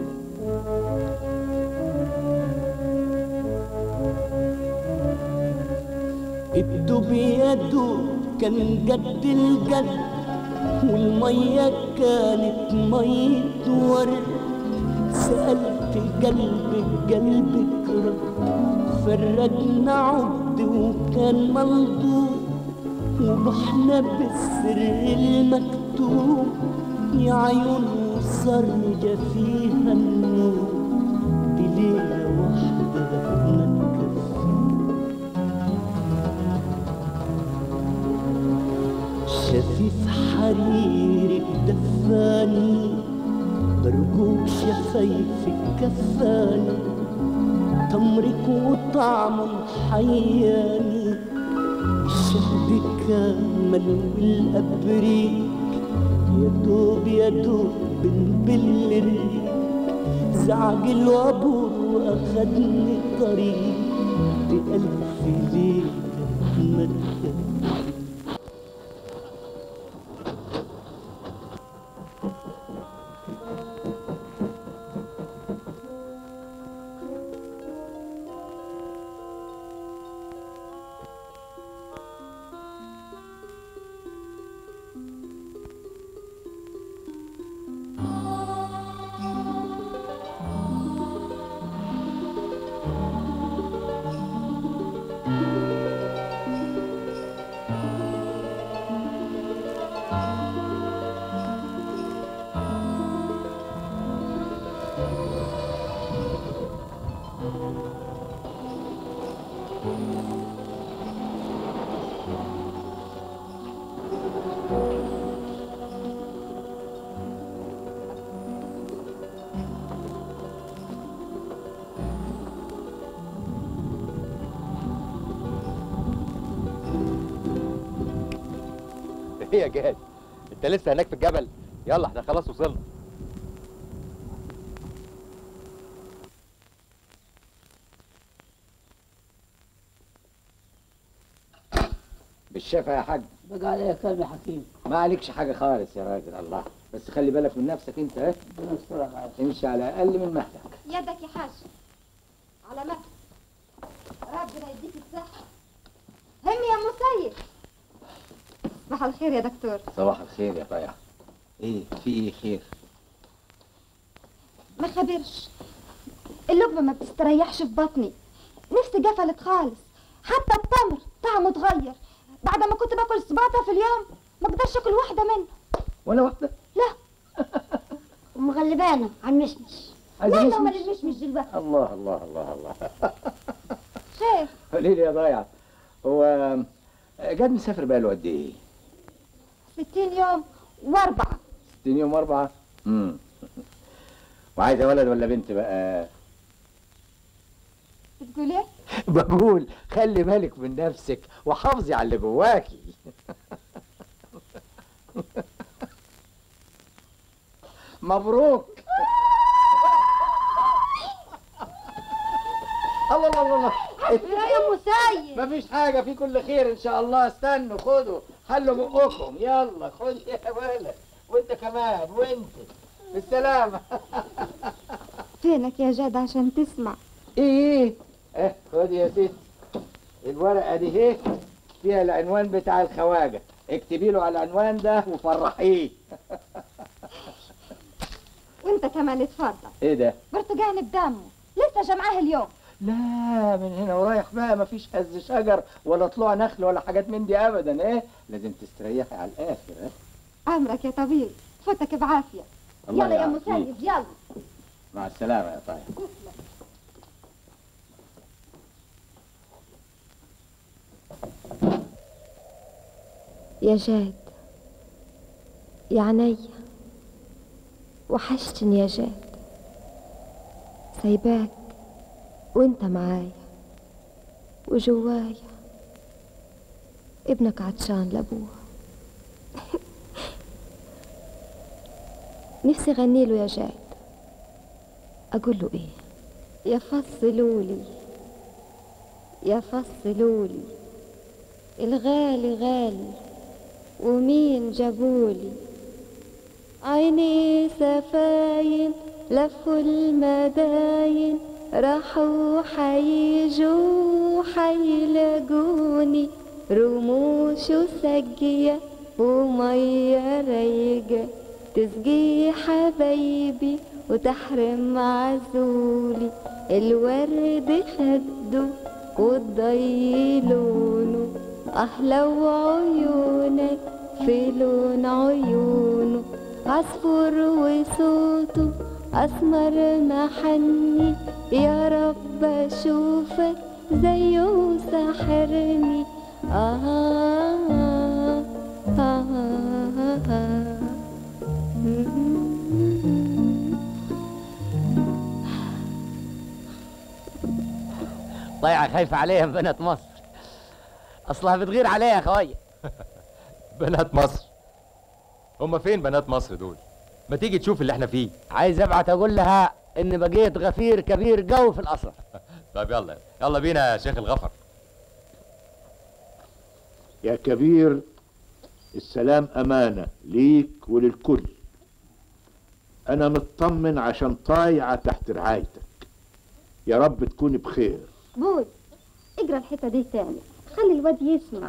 ابدو بيده كان قد الجد والمية كانت مية ورد سألت قلبك قلبك رد فرقنا عقد وكان ملضوب وبحنا بالسر المكتوب يا عيون وصرجة فيها النور بليلة واحدة ما تكفي شفيف حريرك دفاني برجوك شفايفك كفاني تمرك وطعمه محياني الشهد كامل والأبريق يا دوب يا دوب بنبل الريق زعج الوابور وأخدني طريق بألف ليلة ما تكفي ايه يا جاد انت لسه هناك في الجبل يلا احنا خلاص وصلنا بالشفا يا حاج بقى عليا كلمة حكيم ما عليكش حاجه خالص يا راجل الله بس خلي بالك من نفسك انت ها ربنا يسترك عليك امشي على اقل من مهلك يدك يا حاج على مهلك ربنا يديك الصحة همي يا مسيد صباح الخير يا دكتور صباح الخير يا طيع ايه في ايه خير ما خبرش اللقمة ما بتستريحش في بطني نفسي قفلت خالص حتى التمر طعمه اتغير بعد ما كنت باكل سباطة في اليوم ما اقدرش اكل واحدة منه ولا واحدة لا ومغلبانة على المشمش عايزة ماله مشمش؟ مال المشمش دلوقتي الله الله الله الله خير قولي لي يا ضايع هو جاد مسافر بقاله قد ايه؟ ستين يوم واربعة 60 يوم واربعه امم وعايزه ولد ولا بنت بقى؟ بتقول ايه؟ بقول خلي بالك من نفسك وحافظي على اللي جواكي مبروك الله الله الله الله يا مسيد مفيش حاجة في كل خير إن شاء الله استنوا خدوا حلوا بقكم يلا خد يا ولد وأنت كمان وأنت بالسلامة فينك يا جاد عشان تسمع إيه إيه خد يا ست الورقة دي اهي فيها العنوان بتاع الخواجة اكتبي له على العنوان ده وفرحيه وانت كمان اتفضل ايه ده؟ برتقاني بدمه لسه جمعاه اليوم لا من هنا ورايح بقى مفيش هز شجر ولا طلوع نخل ولا حاجات من دي ابدا ايه لازم تستريحي على الاخر ايه عمرك يا طبيب فوتك بعافية الله يلا يا يعافيك. مسيد يلا مع السلامة يا طيب يا جاد يا عينيا وحشتني يا جاد سايباك وانت معايا وجوايا ابنك عطشان لابوه نفسي غني له يا جاد اقول له ايه يا فصلولي يا فصلولي الغالي غالي ومين جابولي عيني سفاين لفوا المداين راحوا حيجوا حيلاقوني رموش وسجية ومية رايقة تسقي حبايبي وتحرم عزولي الورد خده والضي لونه أحلى وعيونك في لون عيونه عصفور وصوته أسمر محني يا رب أشوفك زيه ساحرني آه آه آه آه آه ضيعة خايفة عليها بنات مصر أصلها بتغير عليها يا خوايا بنات مصر هما فين بنات مصر دول ما تيجي تشوف اللي احنا فيه عايز ابعت اقول لها ان بقيت غفير كبير جو في القصر طيب يلا يلا بينا يا شيخ الغفر يا كبير السلام أمانة ليك وللكل أنا مطمن عشان طايعة تحت رعايتك يا رب تكوني بخير بود اقرا الحتة دي تاني خلي الواد يسمع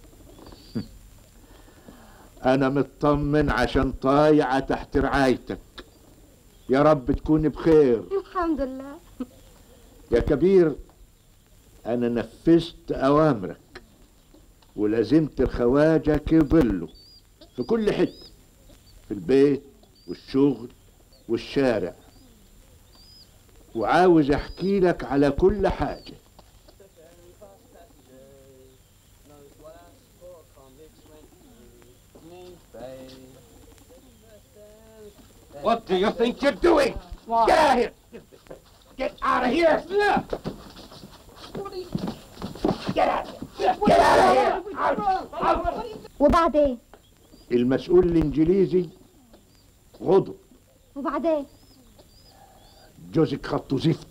أنا مطمن عشان طايعة تحت رعايتك يا رب تكوني بخير الحمد لله يا كبير أنا نفذت أوامرك ولازمت الخواجة كظله في كل حتة في البيت والشغل والشارع وعاوز أحكي لك على كل حاجة What do you think you're doing? Get out of here! Get out of here! Get out! Get out of here! Out! Out! وبعدين المسؤول الانجليزي غضب وبعدين جوزك خطه زفت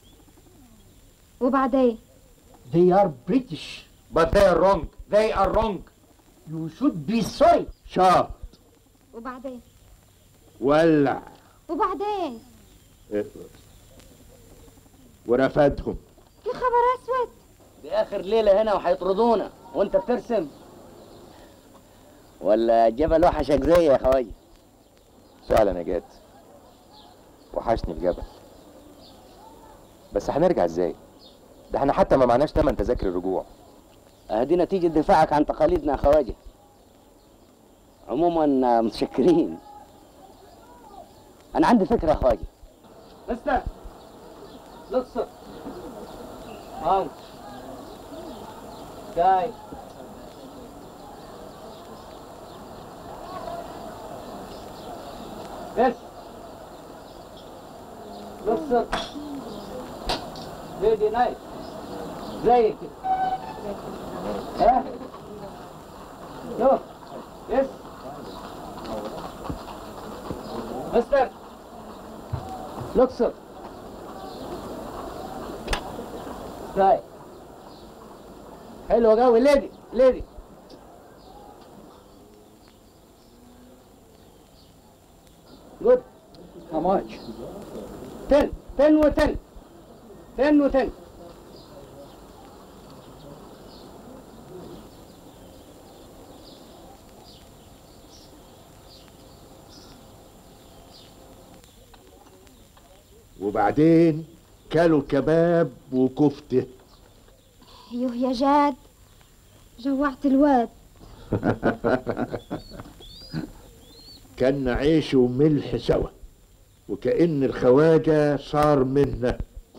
وبعدين They are British. But they are wrong. They are wrong. You should be sorry. شاط وبعدين ولع وبعدين إيه. ورفدهم يا خبر اسود دي اخر ليله هنا وهيطردونا وانت بترسم ولا الجبل وحشك زي يا خواجه فعلا يا جاد وحشني الجبل بس هنرجع ازاي ده احنا حتى ما معناش تمن تذاكر الرجوع دي نتيجه دفاعك عن تقاليدنا يا خواجه عموما آه، متشكرين انا عندي فكره يا خواجه Mister, look, sir. Mount. Guy. Yes. Look, sir. Very nice. زي كده. ها؟ Look. Yes. Mister. Look, sir. Guy. حلو قوي ليدي ليدي Good. How much? Ten. Ten و ten. Ten و ten. وبعدين كلوا كباب وكفته ايوه يا جاد جوعت الواد كان عيش وملح سوا وكأن الخواجة صار منا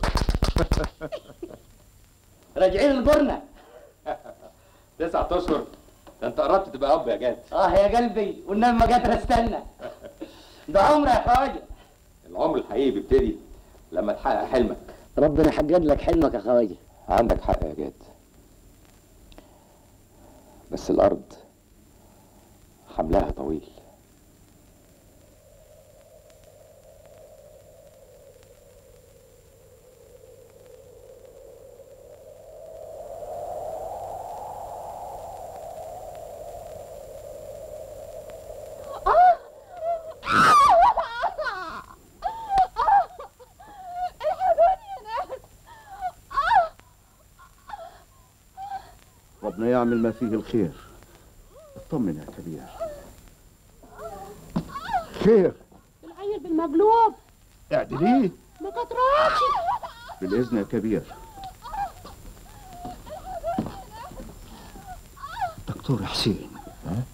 راجعين الجرنة تسعة اشهر ده انت قربت تبقى اب يا جاد اه يا قلبي والنبي ما قادر استنى ده عمر يا خواجه العمر الحقيقي بيبتدي لما تحقق حلمك ربنا يحقق لك حلمك يا خواجه عندك حق يا جاد بس الارض حملها طويل ربنا يعمل ما فيه الخير اطمن يا كبير خير العيل بالمقلوب اعدليه ما قطراتش بالإذن يا كبير دكتور حسين ها؟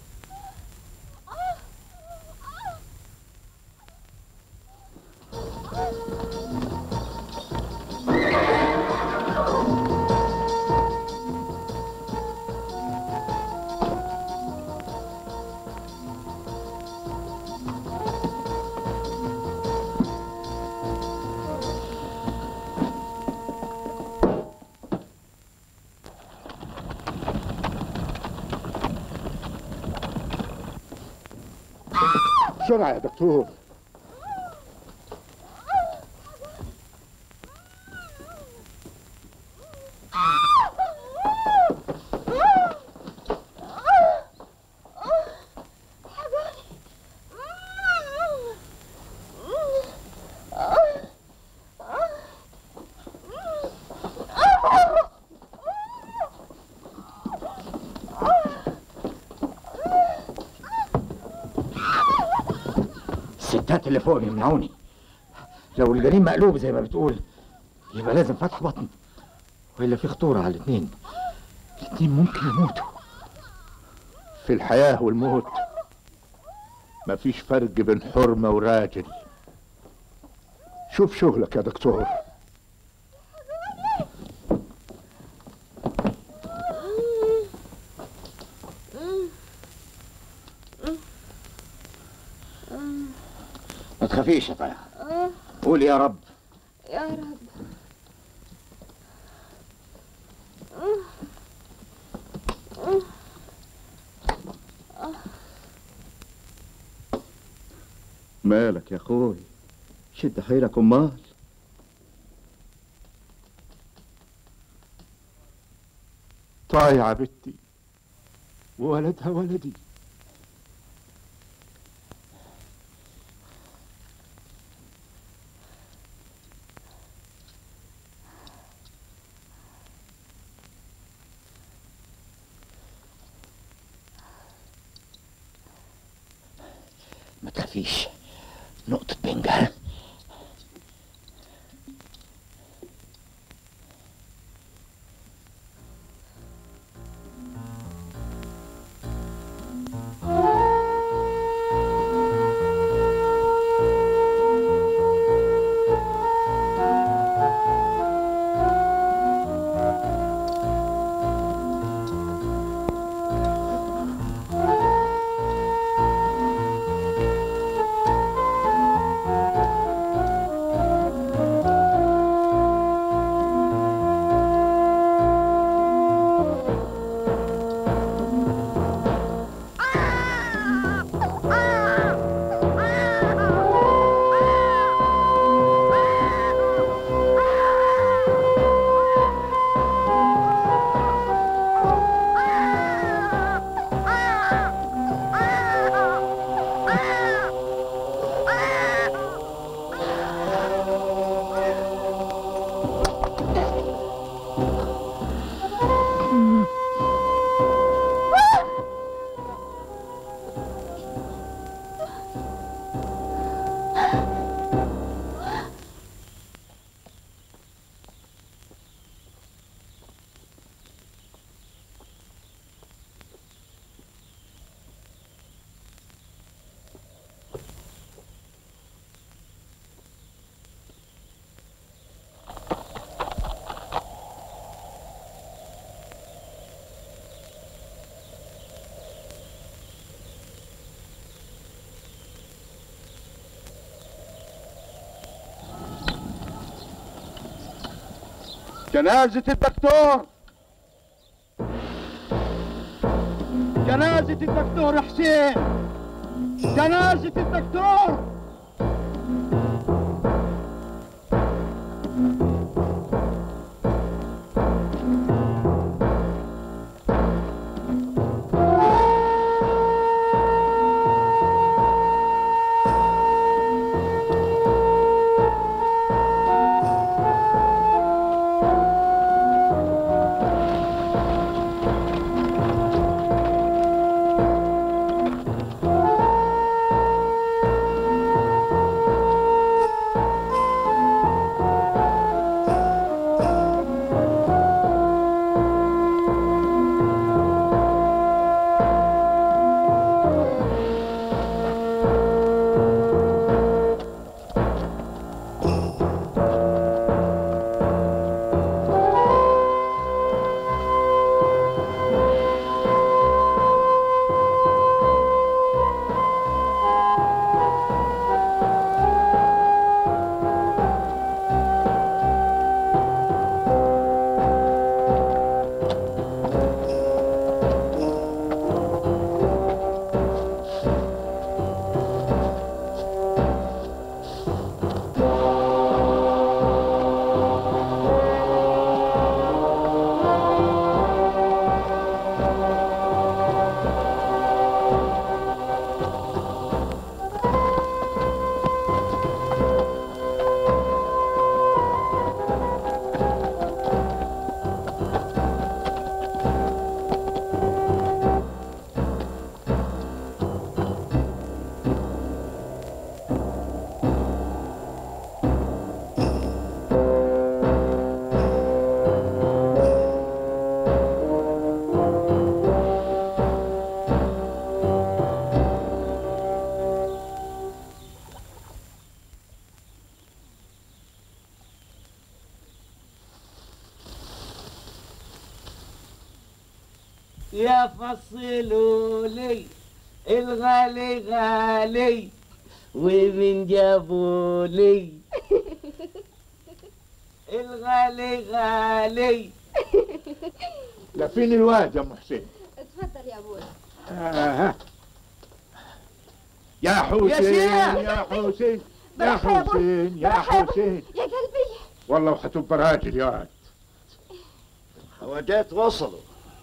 بسرعة يا دكتور الستات اللي فوق يمنعوني لو الجنين مقلوب زي ما بتقول يبقى لازم فتح بطن والا في خطوره على الاثنين الاثنين ممكن يموتوا في الحياة والموت مفيش فرق بين حرمة وراجل شوف شغلك يا دكتور ما تخافيش يا طيب قول يا رب يا رب مالك يا اخوي شد حيلك امال طايعة بنتي وولدها ولدي ما تخافيش نقطة بنج ها جنازة الدكتور جنازة الدكتور حسين جنازة الدكتور يا فصلوا لي الغالي غالي ومن جابوا لي الغالي غالي لا فين الواد يا ام حسين اتفضل يا ابوي آه. يا حسين شيخ. يا حسين يا بالراحة يا أبوي. حسين يا بالراحة يا أبوي. حسين يا قلبي والله وحتبقى راجل يا واد خواجات وصلوا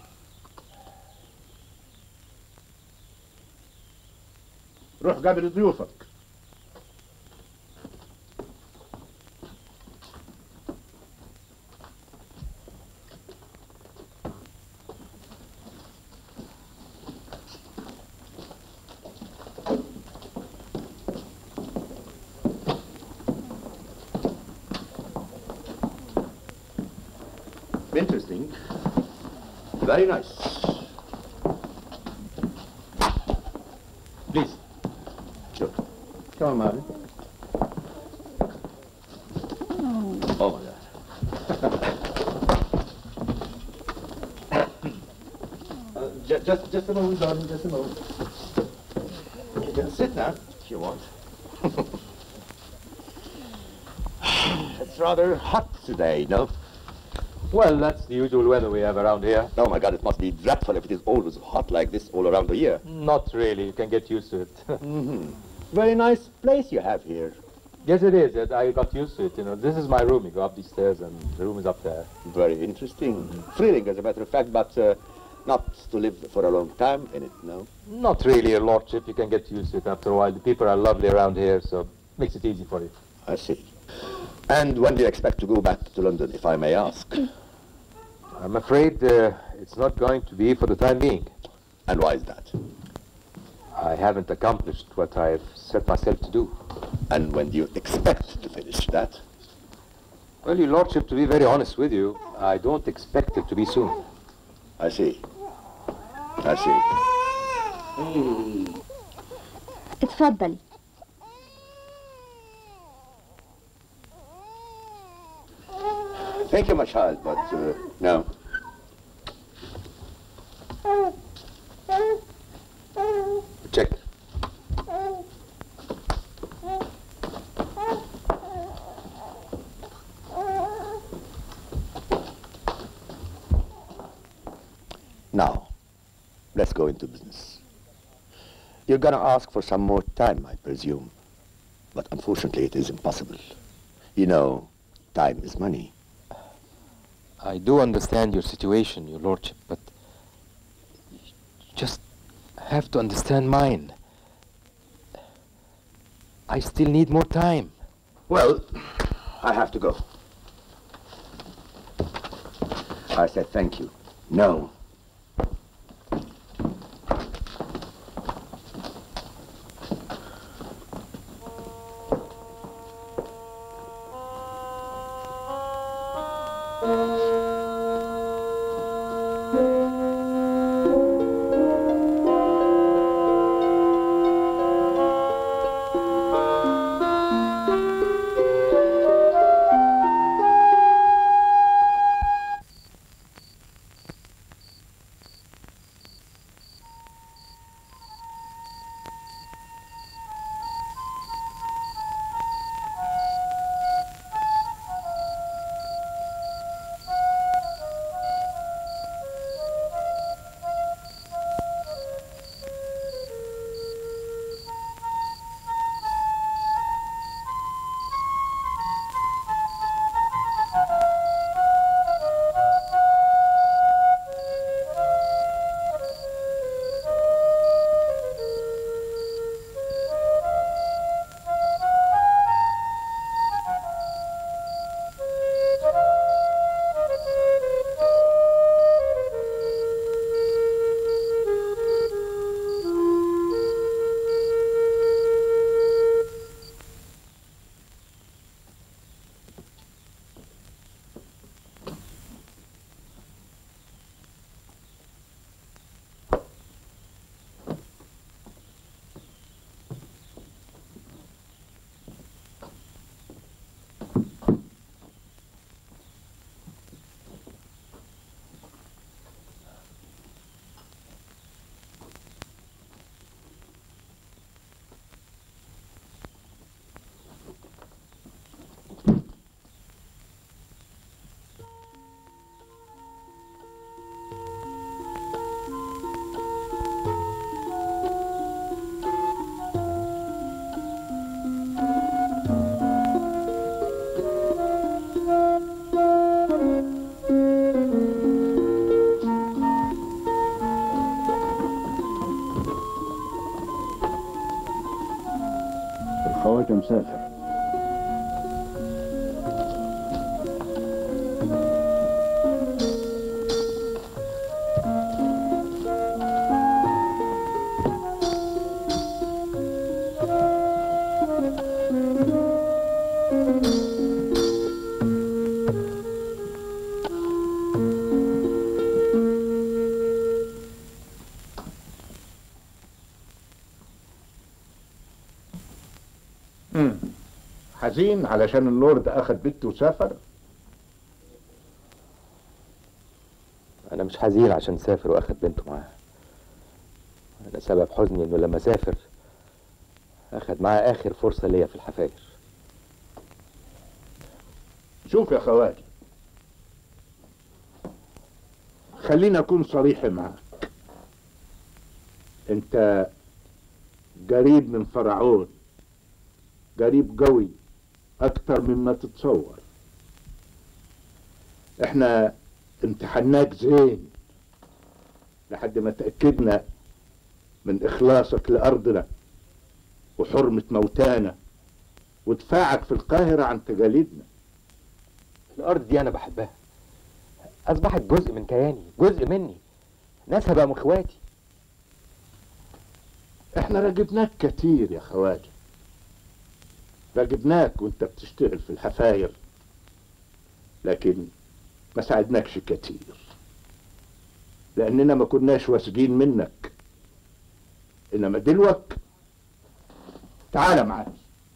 روح قابل ضيوفك Interesting. Very nice. Please. Sure. Come on, Marvin. Oh my God. uh, ju- just, just a moment, darling. Just a moment. You can sit now if you want. it's rather hot today, no? Well, that's the usual weather we have around here. Oh my God, it must be dreadful if it is always hot like this all around the year. Not really. You can get used to it. hmm Very nice place you have here. yes, it is. It- I got used to it. You know, this is my room. You go up these stairs, and the room is up there. Very interesting. Thrilling, as a matter of fact, but uh, not to live for a long time in it, no? Not really, Your Lordship. You can get used to it after a while. The people are lovely around here, so makes it easy for you. I see. And when do you expect to go back to London, if I may ask? I'm afraid uh, it's not going to be for the time being. And why is that? I haven't accomplished what I've set myself to do. And when do you expect to finish that? Well, Your Lordship, to be very honest with you, I don't expect it to be soon. I see. I see. اتفضلي Thank you, my child, but uh, no. Check. Now, let's go into business. You're gonna ask for some more time, I presume. But unfortunately, it is impossible. You know, time is money. I do understand your situation, Your Lordship, but you just have to understand mine. I still need more time. Well, I have to go. I said thank you. No. مسافر مم. حزين علشان اللورد اخد بنته وسافر انا مش حزين عشان سافر واخد بنته معاه انا سبب حزني انه لما سافر اخد معاه اخر فرصة ليا في الحفاير شوف يا خواجه خليني اكون صريح معاك انت قريب من فرعون قريب قوي اكتر مما تتصور احنا امتحناك زين لحد ما تأكدنا من اخلاصك لارضنا وحرمة موتانا ودفاعك في القاهرة عن تقاليدنا الارض دي انا بحبها اصبحت جزء من كياني جزء مني ناسها بقى اخواتي احنا راجبناك كتير يا خواجه راجبناك وانت بتشتغل في الحفاير لكن ما ساعدناكش كتير لاننا ما كناش واثقين منك انما دلوك تعال معايا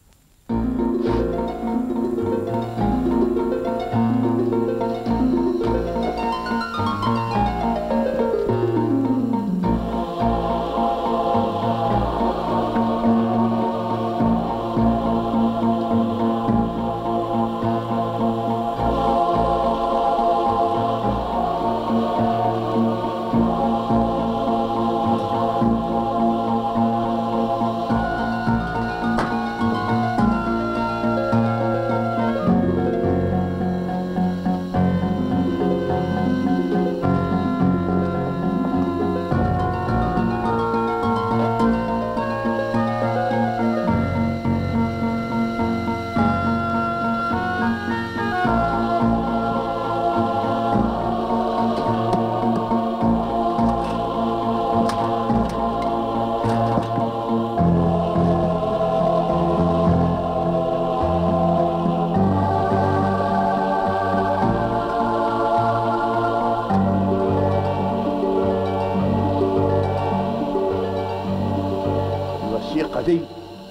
الوثيقة دي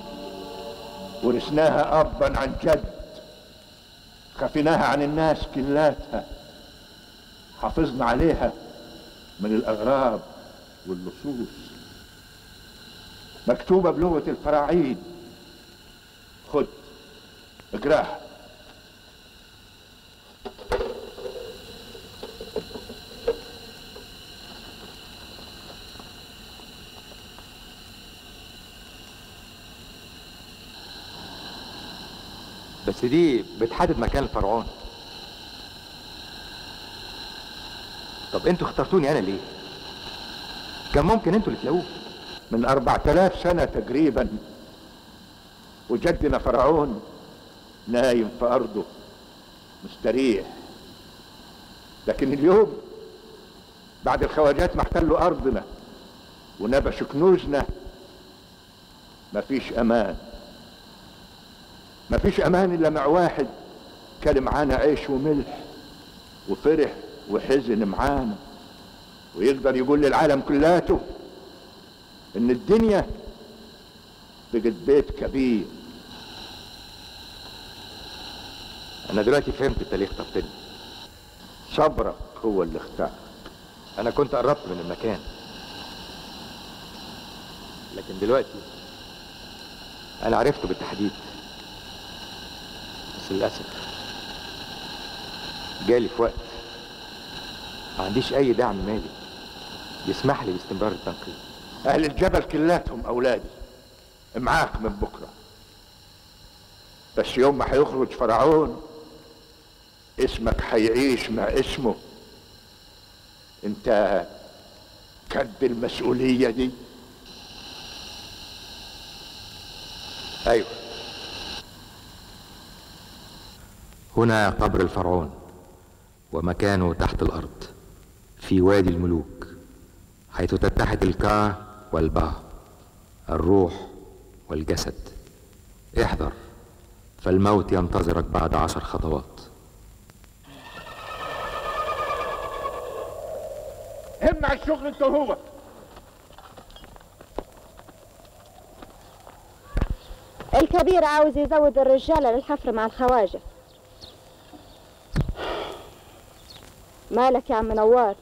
ورثناها أبا عن جد خفيناها عن الناس كلاتها حافظنا عليها من الأغراب واللصوص مكتوبة بلغة الفراعين خد اقراها بس دي بتحدد مكان الفرعون طب انتوا اخترتوني انا ليه كان ممكن انتوا اللي تلاقوه من أربعة آلاف سنة تقريبا وجدنا فرعون نايم في أرضه مستريح لكن اليوم بعد الخواجات ما احتلوا أرضنا ونبشوا كنوزنا مفيش أمان مفيش أمان إلا مع واحد كان معانا عيش وملح وفرح وحزن معانا ويقدر يقول للعالم كلاته ان الدنيا بقت بيت كبير انا دلوقتي فهمت انت ليه اخترتني صبرك هو اللي اختار انا كنت قربت من المكان لكن دلوقتي انا عرفته بالتحديد بس للاسف جالي في وقت ما عنديش اي دعم مالي يسمح لي باستمرار التنقيب اهل الجبل كلاتهم اولادي معاك من بكره بس يوم ما هيخرج فرعون اسمك هيعيش مع اسمه انت كد المسؤوليه دي ايوه هنا قبر الفرعون ومكانه تحت الأرض في وادي الملوك حيث تتحد الكا والبا الروح والجسد احذر فالموت ينتظرك بعد عشر خطوات امنع الشغل انت وهو الكبير عاوز يزود الرجالة للحفر مع الخواجة مالك يا عم نوار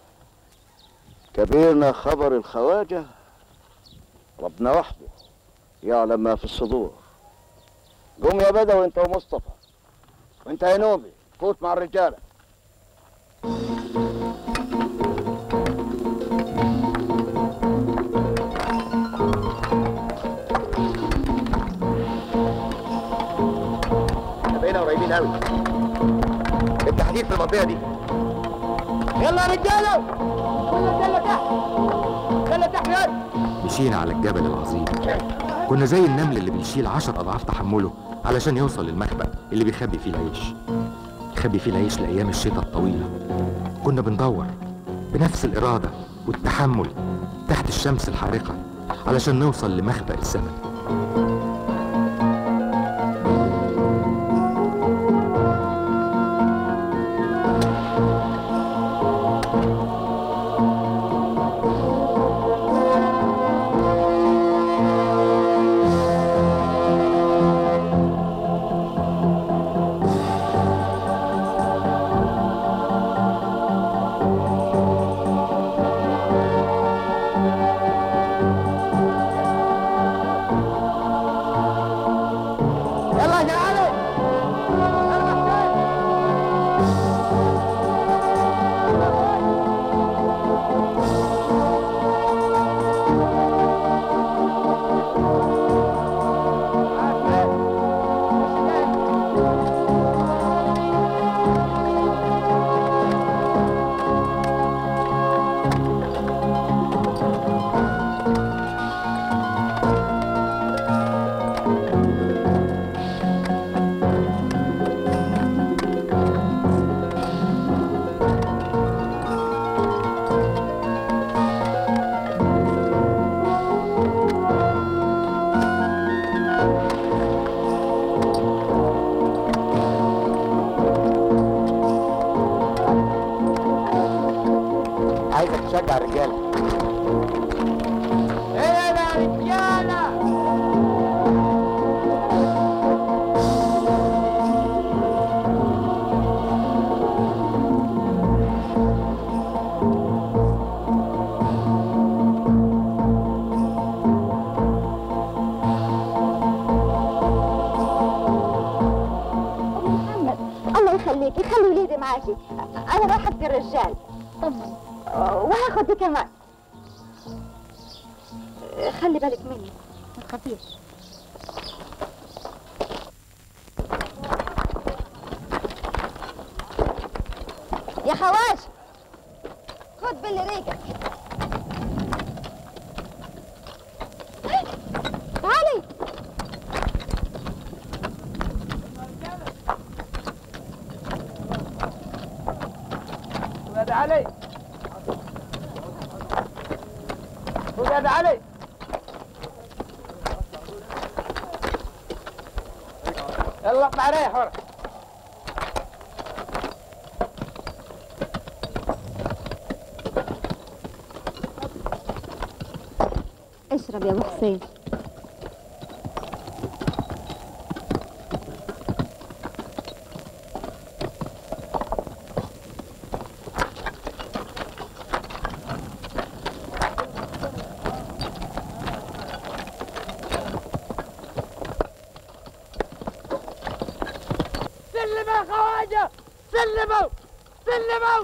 كبيرنا خبر الخواجة ربنا وحده يعلم ما في الصدور قوم يا بدوي انت ومصطفى وانت يا نوبي فوت مع الرجاله بقينا قريبين قوي التحديد في المنطقه دي يلا يا رجاله كل يلا تحت يلا تحت يلا مشينا على الجبل العظيم كنا زي النمل اللي بيشيل عشر أضعاف تحمله علشان يوصل للمخبأ اللي بيخبي فيه العيش يخبي فيه العيش لأيام الشتاء الطويلة كنا بندور بنفس الإرادة والتحمل تحت الشمس الحارقة علشان نوصل لمخبأ السمك يلا يا علي عايزك تشجع الرجاله ايه يا رجاله محمد الله يخليكي خلي وليدي معاكي انا راح ادي الرجال وهاخد دي كمان خلي بالك مني ما تخافيش يا خواج خد باللي ريقك تعالي ولاد علي ولاد علي يلا اطلع ريح ورا اشرب يا ابو حسين سلموا يا خواجه سلموا سلموا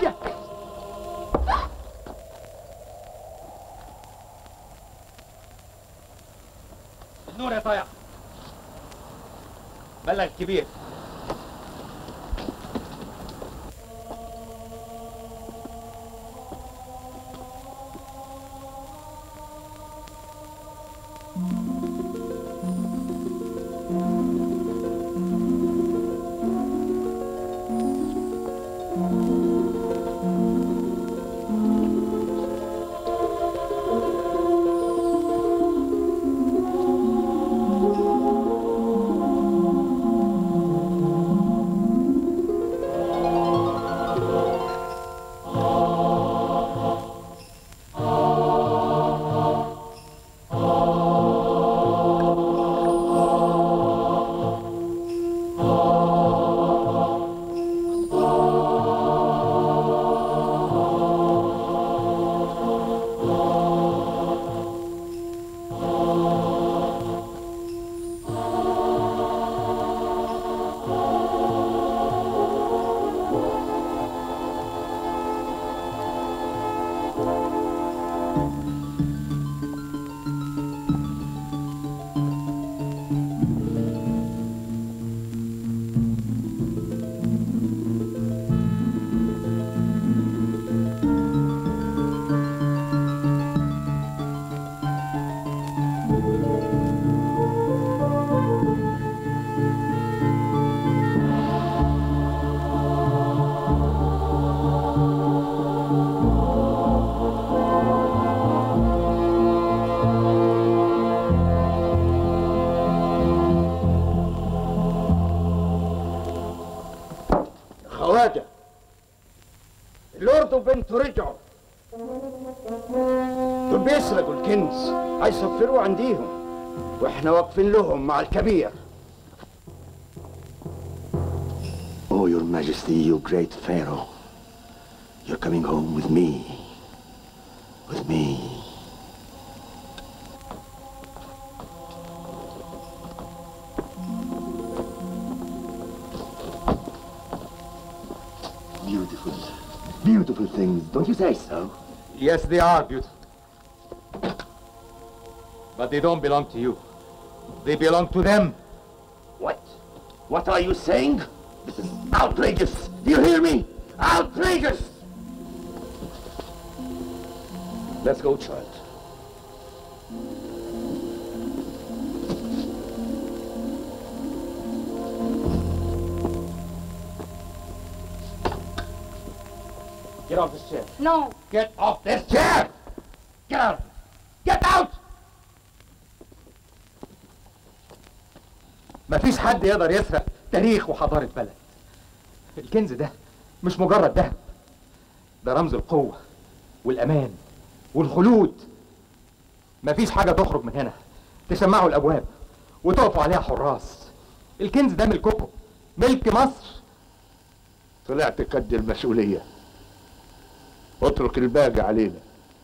حاجه النور يا طايع بلغ الكبير خواجه اللورد وبنته رجعوا دول بيسرقوا الكنز هيسفروه عنديهم واحنا واقفين لهم مع الكبير Oh, Your Majesty, you great Pharaoh. You're coming home with me. With me. Beautiful. Beautiful things, don't you say so? Yes, they are beautiful. But they don't belong to you. They belong to them. What? What are you saying? This is outrageous. Do you hear me? Outrageous! Let's go, child. Get off this chair. No. Get off this chair! Get out! Get out! مفيش حد يقدر يسرق تاريخ وحضارة بلد الكنز ده مش مجرد ذهب ده رمز القوة والأمان والخلود مفيش حاجة تخرج من هنا تشمعوا الأبواب وتقفوا عليها حراس الكنز ده ملككم ملك مصر طلعت قد المسؤولية اترك الباقي علينا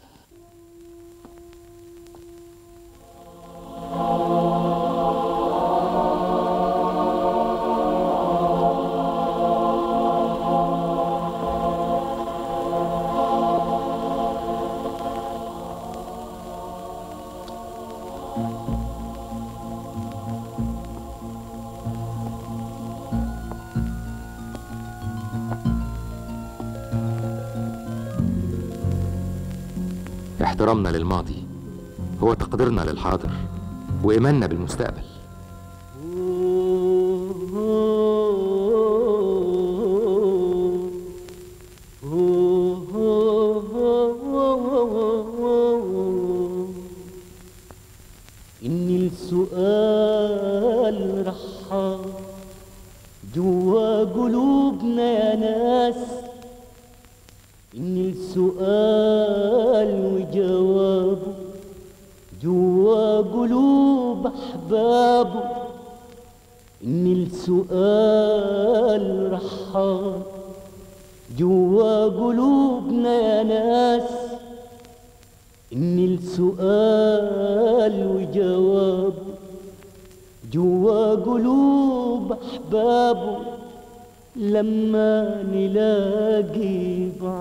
احترامنا للماضي هو تقديرنا للحاضر وإيماننا بالمستقبل إن السؤال رحى جوا قلوبنا يا ناس إن السؤال وجوابه جوا قلوب أحبابه إن السؤال رحى جوا قلوبنا يا ناس إن السؤال وجوابه جوا قلوب أحبابه لما نلاقي بعض